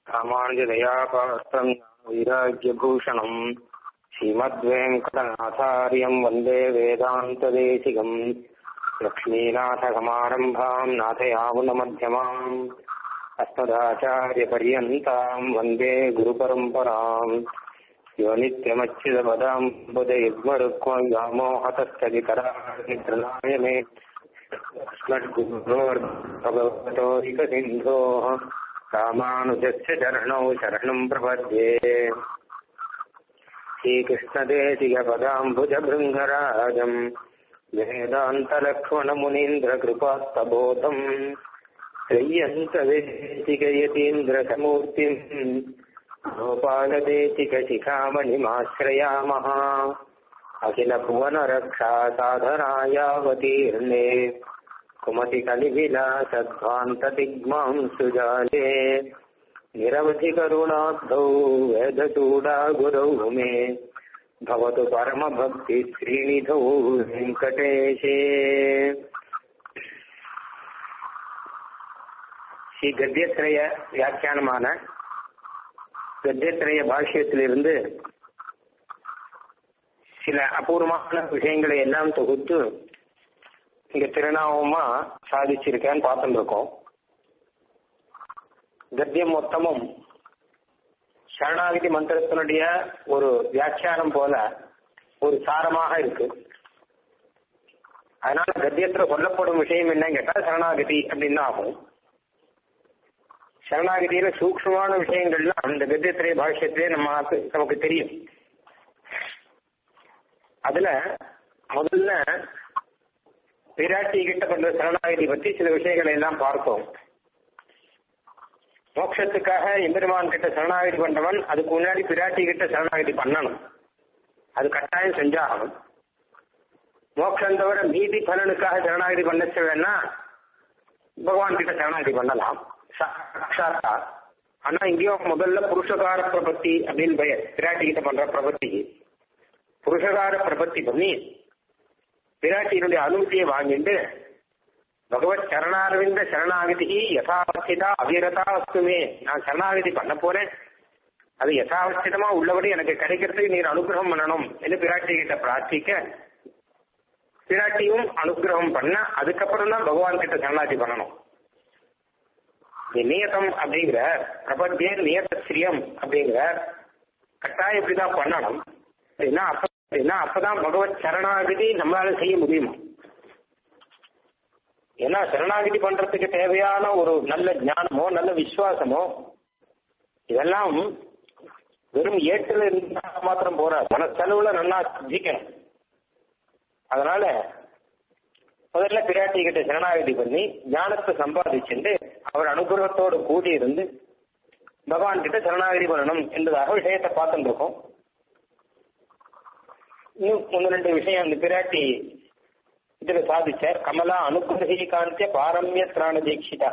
ராமானுஜதயாபாஸ்தம் வைராக்கியபூஷணம் ஸ்ரீமத்வேங்கடநாதாரியம் வந்தே வேதாந்ததேசிகம் லக்ஷ்மீநாथसमारम्भाम् नाथयामुनमध्यमाम् अस्मदाचार्यपर्यन्ताम् वन्दे गुरुपरम्पराम् यो नित्यमच्युतपदाम् बुधयुग्मरुक्मव्यामोहतस्तदितराय मे अस्मद्गुरोर्भगवतोऽधिकसिन्धोः रामानुजस्य चरणौ शरणम् प्रपद्ये श्रीकृष्णदेशिकपदाम्बुजभृङ्गराजम् वेदान्तलक्ष्मणमुनीन्द्रकृपास्तबोधम् श्रय्यन्तदेशिकयतीन्द्रसमूर्तिम् गोपालदेशिकशिखामणिमाश्रयामः अखिलभुवनरक्षा साधनायावतीर्णे कुमतिकलिविलासध्वान्तदिग्मां सुजाले निरवधिकरुणाब्धौ वेदचूडा गुरौ मे भवतु परमभक्तिश्रीनिधौ வெங்கடேஷே ஸ்ரீ கத்தியத்திரய வியாக்கியானமான கத்தியத்திரய பாஷ்யத்திலிருந்து சில அபூர்வமான விஷயங்களை எல்லாம் தொகுத்து இங்க திருநாமமா சாதிச்சிருக்கேன்னு பார்த்துட்டு இருக்கோம் கத்தியம் மொத்தமும் சரணாகதி மந்திரத்தினுடைய ஒரு வியாக்கியானம் போல ஒரு சாரமாக இருக்கு அதனால கத்தியத்துல சொல்லப்படும் விஷயம் என்னன்னு கேட்டா சரணாகதி அப்படின்னு ஆகும் சரணாகதியில சூக்மமான விஷயங்கள்லாம் அந்த கத்தியத்திரைய பாஷ்யத்திலே நம்ம நமக்கு தெரியும் அதுல முதல்ல பிராட்டி கிட்ட பண்ற சரணாகதி பத்தி சில விஷயங்களை எல்லாம் பார்த்தோம் மோட்சத்துக்காக எம்பெருமான் கிட்ட சரணாகதி பண்றவன் அதுக்கு முன்னாடி பிராட்டி கிட்ட சரணாகதி பண்ணணும் அது கட்டாயம் செஞ்சாகணும் மோட்சம் தவிர மீதி பலனுக்காக சரணாகதி பண்ணச்சு வேணா பகவான் கிட்ட சரணாகதி பண்ணலாம் சாட்சாத்தா ஆனா இங்கேயோ முதல்ல புருஷகார பிரபத்தி அப்படின்னு பெயர் பிராட்டி கிட்ட பண்ற பிரபத்திக்கு புருஷகார பிரபத்தி பண்ணி பிராட்டியினுடைய அனுமதியை வாங்கிட்டு பகவத் சரணாரவிந்த சரணாகதி யசாவஸ்திதா அவிரதா அஸ்துமே நான் சரணாகதி பண்ண போறேன் அது யசாவஸ்திதமா உள்ளபடி எனக்கு கிடைக்கிறதுக்கு நீர் அனுகிரகம் பண்ணணும் என்று பிராட்டி கிட்ட பிரார்த்திக்க பிராட்டியும் அனுகிரகம் பண்ண அதுக்கப்புறம் தான் பகவான் கிட்ட சரணாகதி பண்ணணும் நியதம் அப்படிங்கிற பிரபத்திய நியதஸ்ரீயம் அப்படிங்கிற கட்டாயம் இப்படிதான் பண்ணணும் அப்படின்னா அப்ப அப்படின்னா அப்பதான் பகவத் சரணாகதி நம்மளால செய்ய முடியுமா ஏன்னா சரணாகதி பண்றதுக்கு தேவையான ஒரு நல்ல ஞானமோ நல்ல விசுவாசமோ இதெல்லாம் வெறும் ஏற்றுல இருந்தா மாத்திரம் போறாது மனசெலவுல நல்லா சிந்திக்கணும் அதனால முதல்ல பிராட்டி கிட்ட சரணாகதி பண்ணி ஞானத்தை சம்பாதிச்சுட்டு அவர் அனுகிரகத்தோடு கூடி இருந்து பகவான் கிட்ட சரணாகதி பண்ணணும் என்பதாக விஷயத்தை பார்த்துட்டு இருக்கோம் இன்னும் ஒன்று ரெண்டு விஷயம் அந்த பிராட்டி இதுல சாதிச்சார் கமலா அனுகிரகி காந்திய பாரம்ய திராண தீட்சிதா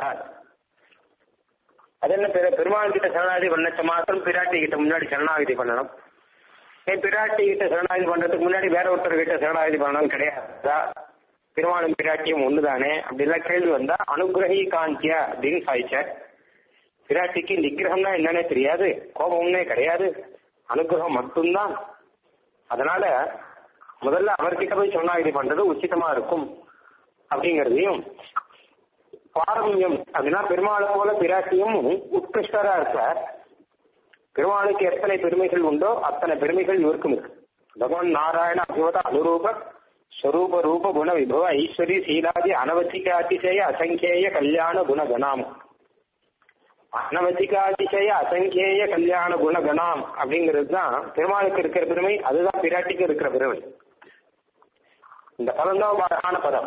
அது என்ன பெரு பெருமாள் கிட்ட சரணாகதி பண்ணச்ச மாத்திரம் பிராட்டி கிட்ட முன்னாடி சரணாகதி பண்ணணும் ஏன் பிராட்டி கிட்ட சரணாகதி பண்றதுக்கு முன்னாடி வேற ஒருத்தர் கிட்ட சரணாகதி பண்ணணும் கிடையாதா பெருமாளும் பிராட்டியும் ஒண்ணுதானே அப்படிலாம் கேள்வி வந்தா அனுகிரகி காந்தியா அப்படின்னு சாதிச்சார் பிராட்டிக்கு நிகிரகம்னா என்னன்னே தெரியாது கோபம்னே கிடையாது அனுகிரகம் மட்டும்தான் அதனால முதல்ல அவர்கிட்ட போய் சொன்னாகிரி பண்றது உச்சிதமா இருக்கும் அப்படிங்கிறதையும் பாரம்பரியம் அப்படின்னா பெருமாளை போல பிராட்டியும் உத்கிருஷ்டரா இருப்பார் பெருமாளுக்கு எத்தனை பெருமைகள் உண்டோ அத்தனை பெருமைகள் இவருக்கும் இருக்கு பகவான் நாராயண அபிவத அனுரூப ஸ்வரூப ரூப குண விபவ ஐஸ்வரி சீலாதி அனவதிகாதிசய அசங்கேய கல்யாண குண கணாம் அனவதிகாதிசய அசங்கேய கல்யாண குண கணாம் அப்படிங்கிறது தான் பெருமாளுக்கு இருக்கிற பெருமை அதுதான் பிராட்டிக்கு இருக்கிற பெருமை இந்த பதம் தான் அழகான பதம்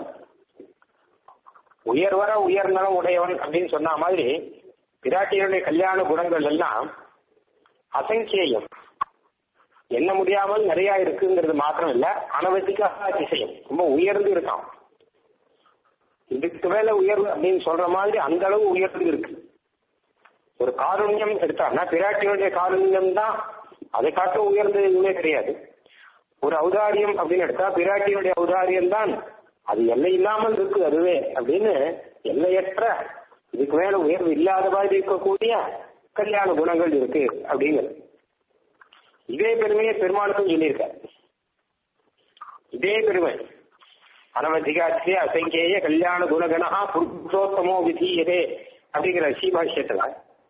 உயர்வர உயர்நலம் உடையவன் அப்படின்னு சொன்ன மாதிரி பிராட்டியனுடைய கல்யாண குணங்கள் எல்லாம் அசங்கேயம் எண்ண முடியாமல் நிறைய இருக்குங்கிறது மாத்திரம் இல்ல அனவதிக்க அதிசயம் ரொம்ப உயர்ந்து இருக்கான் இதுக்கு மேல உயர்வு அப்படின்னு சொல்ற மாதிரி அந்த அளவு உயர்ந்து இருக்கு ஒரு காருண்யம் எடுத்தான்னா பிராட்டியுடைய காருண்யம் தான் அதை காட்ட உயர்ந்து எதுவுமே கிடையாது ஒரு ஔதாரியம் அப்படின்னு எடுத்தா பிராட்டியுடைய ஔதாரியம் தான் அது எல்லை இல்லாமல் இருக்கு அதுவே அப்படின்னு எல்லையற்ற இதுக்கு மேல உயர்வு இல்லாத மாதிரி இருக்கக்கூடிய கல்யாண குணங்கள் இருக்கு அப்படிங்கிறது இதே பெருமையை பெருமாளுக்கும் சொல்லியிருக்க இதே பெருமை அனவதிகாட்சிய அசங்கேய கல்யாண குணகணா புருஷோத்தமோ விதீயதே அப்படிங்கிற ஸ்ரீபாஷ்யத்துல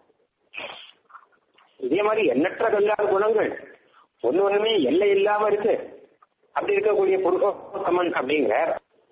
இதே மாதிரி எண்ணற்ற கல்யாண குணங்கள் ஒன்னு ஒண்ணுமே எல்லை இல்லாம இருக்கு அப்படி இருக்கக்கூடிய புருஷோத்தமன் அப்படிங்கிறார்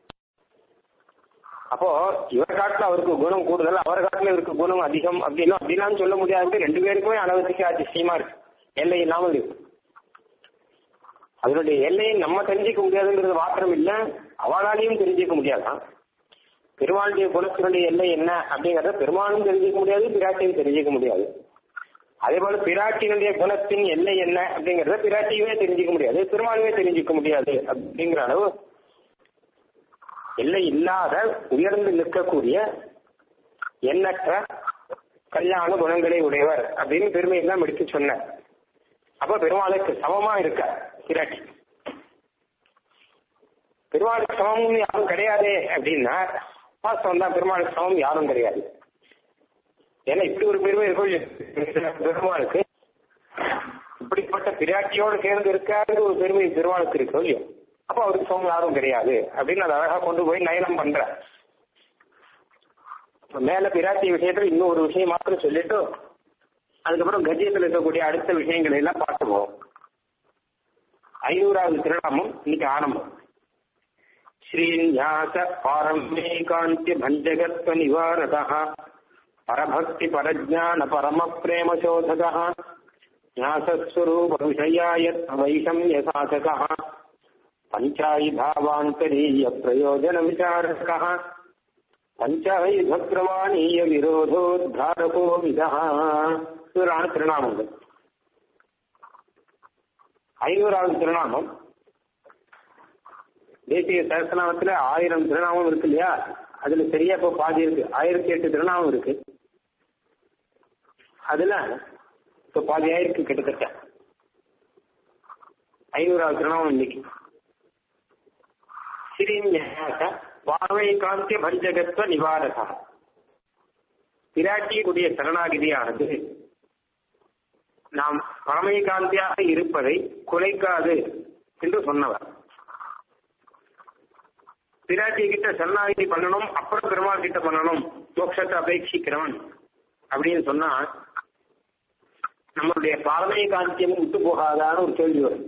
அப்போ இவர் காட்டுல அவருக்கு குணம் கூடுதல் அவர் காட்டுல இவருக்கு குணம் அதிகம் அப்படின்னு அப்படிலாம் சொல்ல முடியாது ரெண்டு பேருக்குமே அனவதிக்க அதிசயமா இருக்கு எல்லை இல்லாமல் இருக்கு அதனுடைய எல்லையை நம்ம தெரிஞ்சுக்க முடியாதுங்கிறது மாத்திரம் இல்ல அவளாலையும் தெரிஞ்சுக்க முடியாதான் பெருமாளுடைய குணத்தினுடைய எல்லை என்ன அப்படிங்கறத பெருமாளும் தெரிஞ்சுக்க முடியாது பிராட்டியும் தெரிஞ்சுக்க முடியாது அதே போல பிராட்டியினுடைய குணத்தின் எல்லை என்ன அப்படிங்கறத பிராட்டியுமே தெரிஞ்சுக்க முடியாது பெருமாளுமே தெரிஞ்சுக்க முடியாது அப்படிங்கிற அளவு எல்லை இல்லாத உயர்ந்து நிற்கக்கூடிய எண்ணற்ற கல்யாண குணங்களை உடையவர் அப்படின்னு பெருமையெல்லாம் எடுத்து சொன்னார் அப்ப பெருமாளுக்கு சமமா இருக்க பிராட்டி பெருமாளுக்கு சமமும் யாரும் கிடையாதே அப்படின்னா வாஸ்தவம் தான் பெருமாளுக்கு சமம் யாரும் கிடையாது ஏன்னா இப்படி ஒரு பெருமை இருக்கும் பெருமாளுக்கு இப்படிப்பட்ட பிராட்டியோடு சேர்ந்து இருக்காது ஒரு பெருமை பெருமாளுக்கு இருக்கு இல்லையோ அப்ப அவருக்கு சமம் யாரும் கிடையாது அப்படின்னு அதை அழகா கொண்டு போய் நயனம் பண்ற மேல பிராட்டி விஷயத்துல இன்னும் ஒரு விஷயம் மாத்திரம் சொல்லிட்டு அதுக்கப்புறம் கஜ்யத்தில் இருக்கக்கூடிய அடுத்த விஷயங்களை எல்லாம் பார்த்துவோம் ஐநூறாவது திருநாமம் இன்னைக்கு ஆரம்பம் ஸ்ரீநியாச பாரமே காந்திய பஞ்சகத்வ நிவாரத பரபக்தி பரஜான பரம பிரேம சோதக ஞாசஸ்வரூப விஷயாய வைஷம்ய சாசக பஞ்சாயி பாவாந்தரீய பிரயோஜன விசாரக பஞ்சாயுத பிரமாணீய விரோதோத்தாரகோ விதா இவரான திருநாமங்கள் ஐநூறாவது திருநாமம் தேசிய சகசநாமத்துல ஆயிரம் திருநாமம் இருக்கு இல்லையா அதுல சரியா இப்போ பாதி இருக்கு ஆயிரத்தி எட்டு திருநாமம் இருக்கு அதுல இப்போ பாதி ஆயிருக்கு கிட்டத்தட்ட ஐநூறாவது திருநாமம் இன்னைக்கு ஸ்ரீநியாச பார்வை காந்திய பஞ்சகத்வ நிவாரகா பிராட்டியுடைய சரணாகிதியானது நாம் பரமைகாந்தியாக இருப்பதை குலைக்காது என்று சொன்னவர் பிராட்டி கிட்ட சரணாகிதி பண்ணணும் அப்புறம் பெருமாள் கிட்ட பண்ணணும் மோட்சத்தை அபேட்சிக்கிறவன் அப்படின்னு சொன்னா நம்மளுடைய பாரமை காந்தியம் விட்டு போகாதான்னு ஒரு கேள்வி வரும்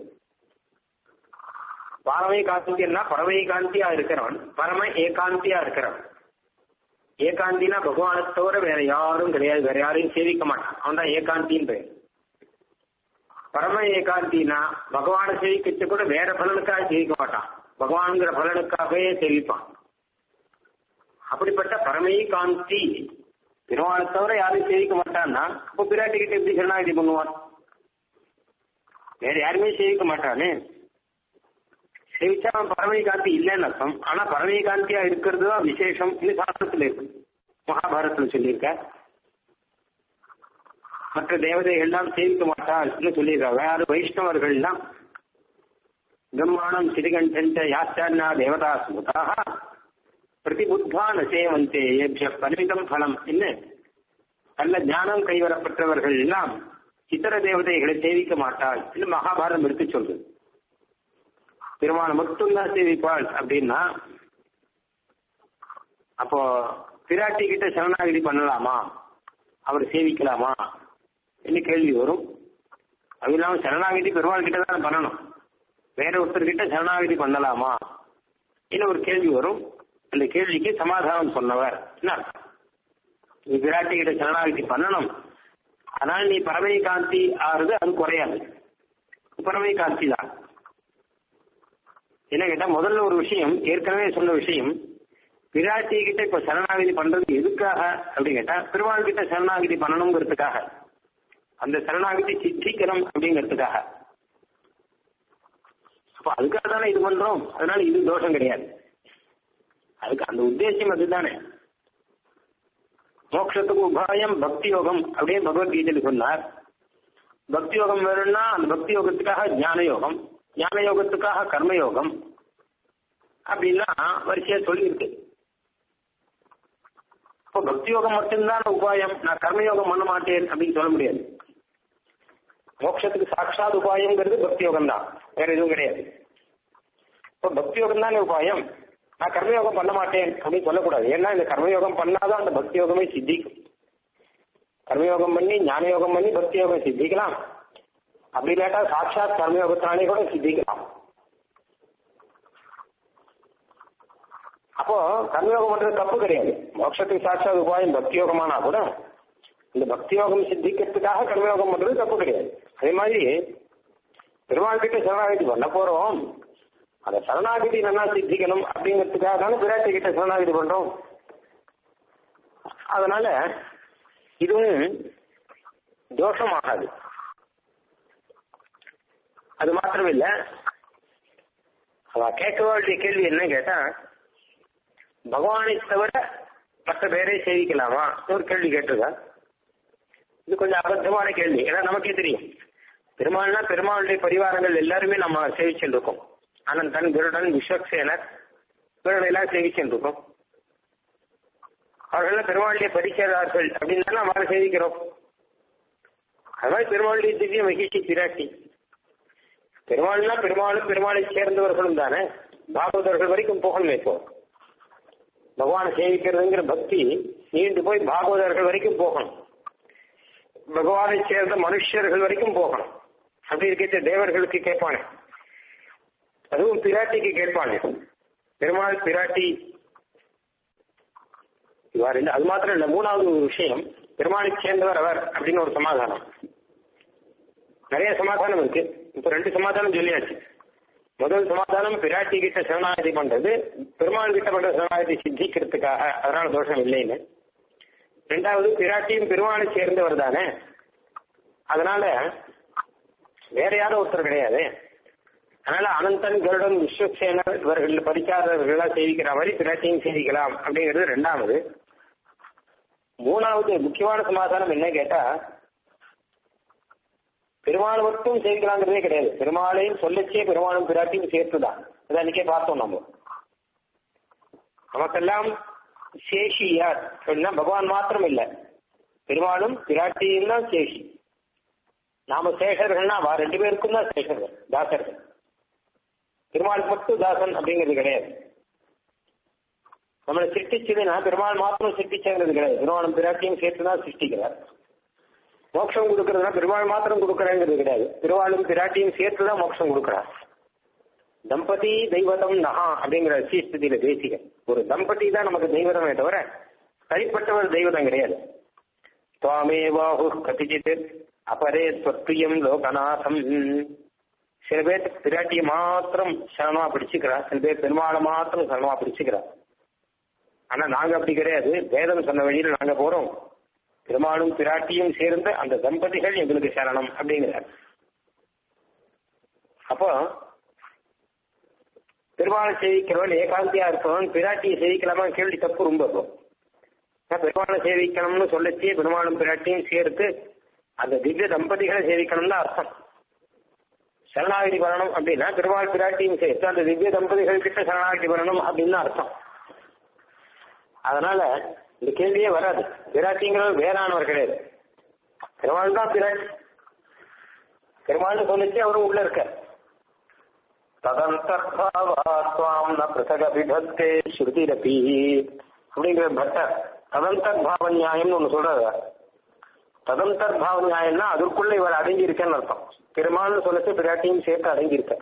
பாரமை காந்தியம்னா பரமை காந்தியா இருக்கிறவன் பரம ஏகாந்தியா இருக்கிறவன் ஏகாந்தினா பகவானை தவிர வேற யாரும் கிடையாது வேற யாரையும் சேவிக்க மாட்டான் அவன் தான் ஏகாந்தின்னு பேர் பரம ஏகாந்தினா பகவானை சேவிக்கிறது கூட வேற பலனுக்காக சேவிக்க மாட்டான் பகவான்கிற பலனுக்காகவே சேவிப்பான் அப்படிப்பட்ட பரமை காந்தி பெருமாளை தவிர யாரையும் சேவிக்க மாட்டான்னா அப்போ பிராட்டி கிட்ட எப்படி சரணாகதி பண்ணுவான் வேற யாருமே சேவிக்க மாட்டானே சேவிச்சா அவன் பரமை காந்தி இல்லைன்னு அர்த்தம் ஆனா பரமை காந்தியா இருக்கிறது தான் விசேஷம் இது சாஸ்திரத்துல இருக்கு மகாபாரதத்துல சொல்லியிருக்க மற்ற தேவதைகள்லாம் சேவிக்க மாட்டாள்னு சொல்லியிருக்காங்க யாரு வைஷ்ணவர்கள்லாம் பிரம்மாணம் சிறிகண்டன் யாச்சாரியா தேவதா ஸ்முதாக பிரதிபுத்தா ந சேவந்தே ஏபிய பரிமிதம் பலம் என்ன நல்ல ஞானம் கைவரப்பட்டவர்கள் எல்லாம் இதர தேவதைகளை சேவிக்க மாட்டாள் என்று மகாபாரதம் எடுத்து சொல்றது பெருமாளை மட்டும்தான் சேவிப்பாள் அப்படின்னா அப்போ பிராட்டி கிட்ட சரணாகிதி பண்ணலாமா அவர் சேவிக்கலாமா என்ன கேள்வி வரும் அது இல்லாம சரணாகிதி பெருமாள் கிட்ட தான் பண்ணணும் வேற ஒருத்தர் கிட்ட சரணாகிதி பண்ணலாமா இன்னும் ஒரு கேள்வி வரும் அந்த கேள்விக்கு சமாதானம் சொன்னவர் என்ன அர்த்தம்? நீ பிராட்டி கிட்ட சரணாகிதி பண்ணணும் ஆனால் நீ பரமை காந்தி ஆறுது அது குறையாது பரமை காந்தி தான் என்ன கேட்டா முதல்ல ஒரு விஷயம் ஏற்கனவே சொன்ன விஷயம் பிராட்டி கிட்ட இப்ப சரணாகிதி பண்றது எதுக்காக அப்படின்னு கேட்டா பெருமாள் கிட்ட சரணாகிதி பண்ணணுங்கிறதுக்காக அந்த சரணாகிதி சித்திக்கணும் அப்படிங்கிறதுக்காக அப்ப அதுக்காக தானே இது பண்றோம் அதனால இது தோஷம் கிடையாது அதுக்கு அந்த உத்தேசம் அதுதானே மோட்சத்துக்கு உபாயம் பக்தி யோகம் அப்படியே பகவத்கீதையில் சொன்னார் பக்தி யோகம் வேணும்னா அந்த பக்தி யோகத்துக்காக ஞான யோகம் ஞான யோகத்துக்காக கர்மயோகம் அப்படின்னா வரிசையா சொல்லியிருக்கு அப்போ பக்தி யோகம் மட்டும்தான் உபாயம் நான் கர்மயோகம் பண்ண மாட்டேன் அப்படின்னு சொல்ல முடியாது மோட்சத்துக்கு சாட்சாத் உபாயம்ங்கிறது பக்தி யோகம் தான் வேற எதுவும் கிடையாது இப்போ பக்தி யோகம் தானே உபாயம் நான் கர்மயோகம் பண்ண மாட்டேன் அப்படின்னு சொல்லக்கூடாது ஏன்னா இந்த கர்மயோகம் பண்ணாதான் அந்த பக்தி யோகமே சித்திக்கும் கர்மயோகம் பண்ணி ஞான யோகம் பண்ணி பக்தி யோகம் சித்திக்கலாம் அப்படி இல்லாட்டா சாட்சாத் கர்மயோகத்தினாலே கூட சித்திக்கலாம் அப்போ கர்மயோகம் பண்றது தப்பு கிடையாது மோட்சத்துக்கு சாட்சாத் உபாயம் பக்தி யோகமானா கூட இந்த பக்தி யோகம் சித்திக்கிறதுக்காக கர்மயோகம் பண்றது தப்பு கிடையாது அதே மாதிரி பெருமாள் கிட்ட சரணாகதி பண்ண போறோம் அந்த சரணாகதி நல்லா சித்திக்கணும் அப்படிங்கிறதுக்காக தானே பிராட்டி கிட்ட சரணாகதி பண்றோம் அதனால இதுவும் தோஷமாகாது அது மாத்திரம் இல்ல அவ கேட்க வேண்டிய கேள்வி என்ன கேட்டா பகவானை தவிர மற்ற பேரை சேவிக்கலாமா ஒரு கேள்வி கேட்டிருக்கா இது கொஞ்சம் அபத்தமான கேள்வி ஏன்னா நமக்கே தெரியும் பெருமாள்னா பெருமாளுடைய பரிவாரங்கள் எல்லாருமே நம்ம சேவிச்சுட்டு இருக்கோம் அனந்தன் கருடன் விஸ்வக்சேனர் இவர்கள் எல்லாம் சேவிச்சுட்டு இருக்கோம் அவர்கள் பெருமாளுடைய பரிச்சேதார்கள் அப்படின்னு தானே நம்ம சேவிக்கிறோம் அது மாதிரி பெருமாளுடைய திவ்ய மகிழ்ச்சி பிராட்டி பெருமாள்னா பெருமாளும் பெருமாளை சேர்ந்தவர்களும் தானே பாகவதர்கள் வரைக்கும் போகணுமே இப்போ பகவானை சேவிக்கிறதுங்கிற பக்தி நீண்டு போய் பாகவதர்கள் வரைக்கும் போகணும் பகவானை சேர்ந்த மனுஷர்கள் வரைக்கும் போகணும் அப்படி இருக்க தேவர்களுக்கு கேட்பானே அதுவும் பிராட்டிக்கு கேட்பானே பெருமாள் பிராட்டி இவ்வாறு இல்லை அது மாத்திரம் இல்ல மூணாவது ஒரு விஷயம் பெருமாளை சேர்ந்தவர் அவர் அப்படின்னு ஒரு சமாதானம் நிறைய சமாதானம் இருக்கு இப்ப ரெண்டு சமாதானம் சொல்லியாச்சு முதல் சமாதானம் பிராட்டி கிட்ட சரணாகதி பண்றது பெருமாள் கிட்ட பண்ற சரணாகதி சித்திக்கிறதுக்காக அதனால தோஷம் இல்லைன்னு ரெண்டாவது பிராட்டியும் பெருமாளை சேர்ந்தவர் தானே அதனால வேற யாரும் ஒருத்தர் கிடையாது அதனால அனந்தன் கருடன் விஸ்வசேனர் இவர்கள் படிக்காதவர்களா சேவிக்கிற மாதிரி பிராட்டியும் சேவிக்கலாம் அப்படிங்கிறது ரெண்டாவது மூணாவது முக்கியமான சமாதானம் என்ன கேட்டா பெருமாள் மட்டும் சேவிக்கலாங்கிறதே கிடையாது பெருமாளையும் சொல்லச்சே பெருமாளும் பிராட்டியும் சேர்த்துதான் அதை அன்னைக்கே பார்த்தோம் நம்ம நமக்கெல்லாம் சேஷி யார் அப்படின்னா பகவான் மாத்திரம் இல்ல பெருமாளும் பிராட்டியும் தான் சேஷி நாம சேஷர்கள்னா வா ரெண்டு பேருக்கும் தான் சேஷர்கள் தாசர்கள் பெருமாள் மட்டும் தாசன் அப்படிங்கிறது கிடையாது நம்மளை சிருஷ்டிச்சதுன்னா பெருமாள் மாத்திரம் சிருஷ்டிச்சங்கிறது கிடையாது பெருமாளும் பிராட்டியும் சேர்த்து தான் சிருஷ்டிக்கிறார் மோட்சம் கொடுக்கறதுனா பெருமாள் மாத்திரம் கொடுக்கறேங்கிறது கிடையாது பெருமாளும் பிராட்டியும் சேர்த்து தான் மோட்சம் கொடுக்கிறார் தம்பதி தெய்வதம் நகா அப்படிங்கிற சீஸ்தியில தேசிக ஒரு தம்பதி தான் நமக்கு தெய்வதமே தவிர தனிப்பட்டவர் தெய்வதம் கிடையாது துவாமே பாஹு கதிஜித் அபரே ஸ்வத்ரியம் லோகநாதம் சில பேர் பிராட்டியை மாத்திரம் சரணமா பிடிச்சுக்கிறா சில பேர் பெருமாளை மாத்திரம் சரணமா பிடிச்சுக்கிறா ஆனா நாங்க அப்படி கிடையாது வேதம் சொன்ன வழியில நாங்க போறோம் பெருமாளும் பிராட்டியும் சேர்ந்து அந்த தம்பதிகள் எங்களுக்கு சரணம் அப்படிங்கிறார் அப்போ பெருமாளை சேவிக்கிறவன் ஏகாந்தியா இருப்பவன் பிராட்டியை சேவிக்கலாமா கேள்வி தப்பு ரொம்ப இருக்கும் பெருமாளை சேவிக்கணும்னு சொல்லச்சே பெருமாளும் பிராட்டியும் சேர்த்து அந்த திவ்ய தம்பதிகளை சேவிக்கணும்னு அர்த்தம் சரணாகதி பண்ணணும் அப்படின்னா பெருமாள் பிராட்டியும் சேர்த்து அந்த திவ்ய தம்பதிகள் கிட்ட சரணாகதி பண்ணணும் அப்படின்னு அர்த்தம் அதனால இந்த கேள்வியே வராது பிராட்டிங்கிறவர் வேறானவர் கிடையாது பெருமாள் தான் பிராட்டி பெருமாள்னு சொல்லிச்சு அவரும் உள்ள இருக்கார் ததந்தர்பாவாம் ந பிருத்தக விபத்தே ஸ்ருதிரபி அப்படிங்கிற பட்டர் ததந்தர் பாவ நியாயம்னு ஒண்ணு சொல்றாரு ததந்தர் பாவ நியாயம்னா அதற்குள்ள இவர் அடங்கி இருக்கேன்னு அர்த்தம் பெருமாள்னு சொல்லச்சு பிராட்டியும் சேர்த்து அடங்கி இருக்க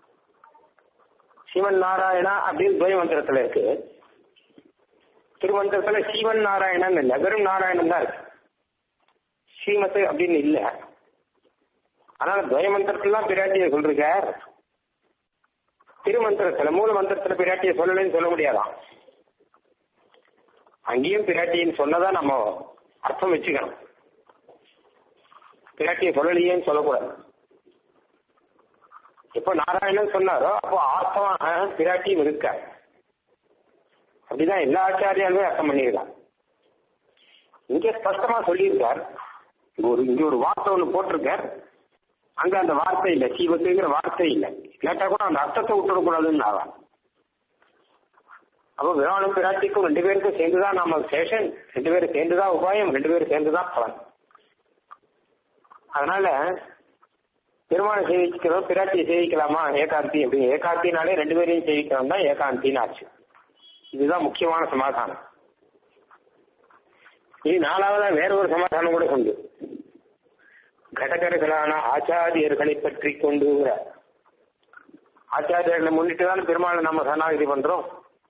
சிவன் நாராயணா அப்படின்னு துவய மந்திரத்துல இருக்கு திருமந்திரத்துல சீவன் நாராயணன் இல்ல வெறும் நாராயணன் தான் இருக்கு ஸ்ரீமத்து அப்படின்னு இல்ல அதனால துவய மந்திரத்துலாம் பிராட்டியை சொல்றார் திருமந்திரத்துல மூல மந்திரத்துல பிராட்டியை சொல்லலன்னு சொல்ல முடியாதாம் அங்கேயும் பிராட்டின்னு சொன்னதான் நம்ம அர்த்தம் வச்சுக்கணும் பிராட்டியை சொல்லலையேன்னு சொல்லக்கூடாது எப்போ நாராயணன் சொன்னாரோ அப்போ ஆர்த்தமாக பிராட்டியும் இருக்க அப்படிதான் எல்லா ஆச்சாரியாலுமே அர்த்தம் பண்ணியிருக்கார் இங்க ஸ்பஷ்டமா சொல்லியிருக்கார் ஒரு இங்க ஒரு வார்த்தை ஒண்ணு போட்டிருக்கார் அங்க அந்த வார்த்தை இல்லை சீவத்துங்கிற வார்த்தை இல்லை கேட்டா கூட அந்த அர்த்தத்தை விட்டுடக்கூடாதுன்னு ஆவா அப்போ பெருமாளும் பிராட்டிக்கும் ரெண்டு பேருக்கும் சேர்ந்துதான் நாம சேஷன் ரெண்டு பேரும் சேர்ந்துதான் உபாயம் ரெண்டு பேரும் சேர்ந்துதான் பலன் அதனால பெருமாளை சேவிக்கிறோம் பிராட்டியை சேவிக்கலாமா ஏகாந்தி அப்படி ஏகாந்தினாலே ரெண்டு பேரையும் சேவிக்கிறோம் தான் ஏகாந்தின்னு ஆச்சு இதுதான் முக்கியமான சமாதானம் இது நாலாவதா வேற ஒரு சமாதானம் கூட உண்டு கடகர்களான ஆச்சாரியர்களை பற்றி கொண்டு ஆச்சாரியர்களை முன்னிட்டு தான் பெருமாளை நம்ம சரணாகதி பண்றோம்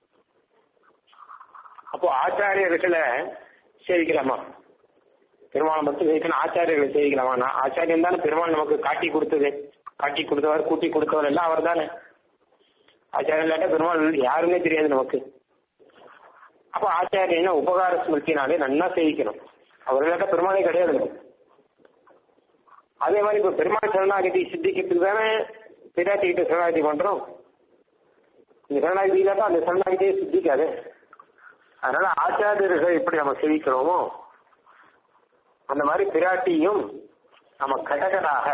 அப்போ ஆச்சாரியர்களை சேவிக்கலாமா பெருமாளை மட்டும் சேவிக்கணும் ஆச்சாரியர்களை சேவிக்கலாமா நான் ஆச்சாரியன் தானே பெருமாள் நமக்கு காட்டி கொடுத்தது காட்டி கொடுத்தவர் கூட்டி கொடுத்தவர் எல்லாம் அவர் தானே ஆச்சாரியன் இல்லாட்டா பெருமாள் யாருமே தெரியாது நமக்கு அப்போ ஆச்சாரியனை உபகார ஸ்மிருத்தினாலே நன்னா சேவிக்கணும் அவர் இல்லாட்டா பெருமாளே கிடையாது நமக்கு அதே மாதிரி இப்போ பெருமாள் சரணாகதி சித்திக்கிறதுக்கு தானே பிராட்டி கிட்ட சரணாகதி பண்றோம் இந்த சரணாகதி இல்லாட்டா அந்த சரணாகதியே சித்திக்காது அதனால ஆச்சாரியர்கள் எப்படி நம்ம சேவிக்கிறோமோ அந்த மாதிரி பிராட்டியும் நம்ம கடகடாக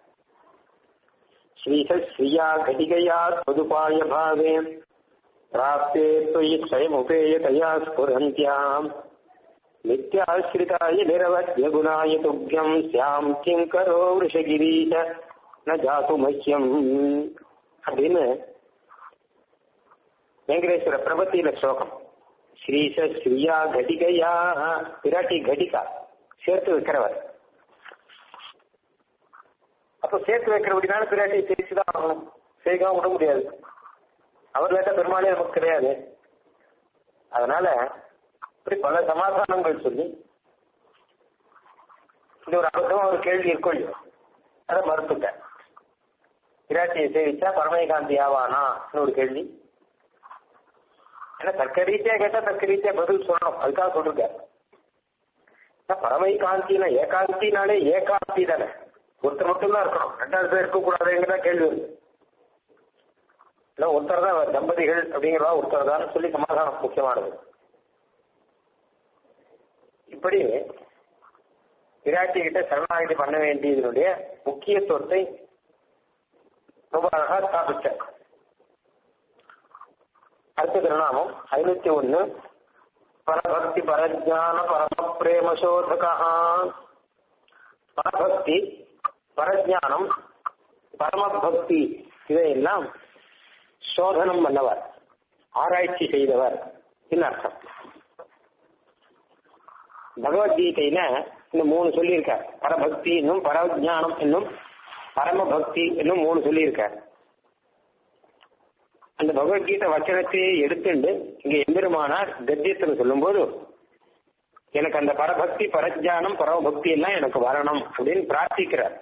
ஸ்ரீச ஸ்ரீயா கடிகையா பொதுபாய பாவே பிராப்தே தொயி ஸ்வயமுபேயதயா ஸ்புரந்தியாம் நித்யாசிரிதாய நிரவத்ய குணாய துப்பியம் சியாம் கிங்கரோ விஷகிரீஷ ந ஜாது மஹ்யம் அப்படின்னு வெங்கடேஸ்வர பிரபத்தியில ஸ்லோகம் ஸ்ரீச ஸ்ரீயா கடிகையா பிராட்டி கடிகா சேர்த்து வைக்கிறவர் அப்ப சேர்த்து வைக்கிறபடினால பிராட்டியை சேர்த்துதான் ஆகணும் சேர்க்காம விட முடியாது அவர் கேட்ட பெருமாளே நமக்கு கிடையாது அதனால இப்படி பல சமாதானங்கள் சொல்லி இது ஒரு அபத்தமா ஒரு கேள்வி இருக்கும் இல்லையோ அதை மறுத்துட்டேன் பிராட்டியை சேவிச்சா பரமயகாந்தி ஆவானான்னு ஒரு கேள்வி ஏன்னா தர்க்க ரீதியா கேட்டா தர்க்க ரீதியா பதில் சொல்லணும் அதுக்காக சொல்லிருக்காரு பரமைகாந்தினா ஏகாந்தினாலே ஏகாந்தி தானே ஒருத்தர் மட்டும் தான் இருக்கணும் ரெண்டாவது பேர் இருக்கக்கூடாதுங்கிறதா கேள்வி வருது இல்லை ஒருத்தர் தான் தம்பதிகள் அப்படிங்கிறதா ஒருத்தர் தான் சொல்லி சமாதானம் முக்கியமானது இப்படி பிராட்டி கிட்ட சரணாகதி பண்ண வேண்டியதனுடைய முக்கியத்துவத்தை ரொம்ப அழகா ஸ்தாபிச்சார் அடுத்த திருநாமம் ஐநூத்தி ஒன்னு பரபக்தி பரஜான பரம பிரேம சோதகா பரபக்தி பரஜானம் பரமபக்தி இதையெல்லாம் சோதனம் பண்ணவர் ஆராய்ச்சி செய்தவர் அர்த்தம் பகவத்கீதையில இந்த மூணு சொல்லியிருக்கார் பரபக்தி என்னும் பரஜானம் என்னும் பரமபக்தி என்னும் மூணு சொல்லியிருக்கார் அந்த பகவத்கீதை வச்சனத்தையே எடுத்துண்டு இங்க எம்பெருமானார் கத்தியத்தில் சொல்லும்போது எனக்கு அந்த பரபக்தி பரஜானம் பரமபக்தி எல்லாம் எனக்கு வரணும் அப்படின்னு பிரார்த்திக்கிறார்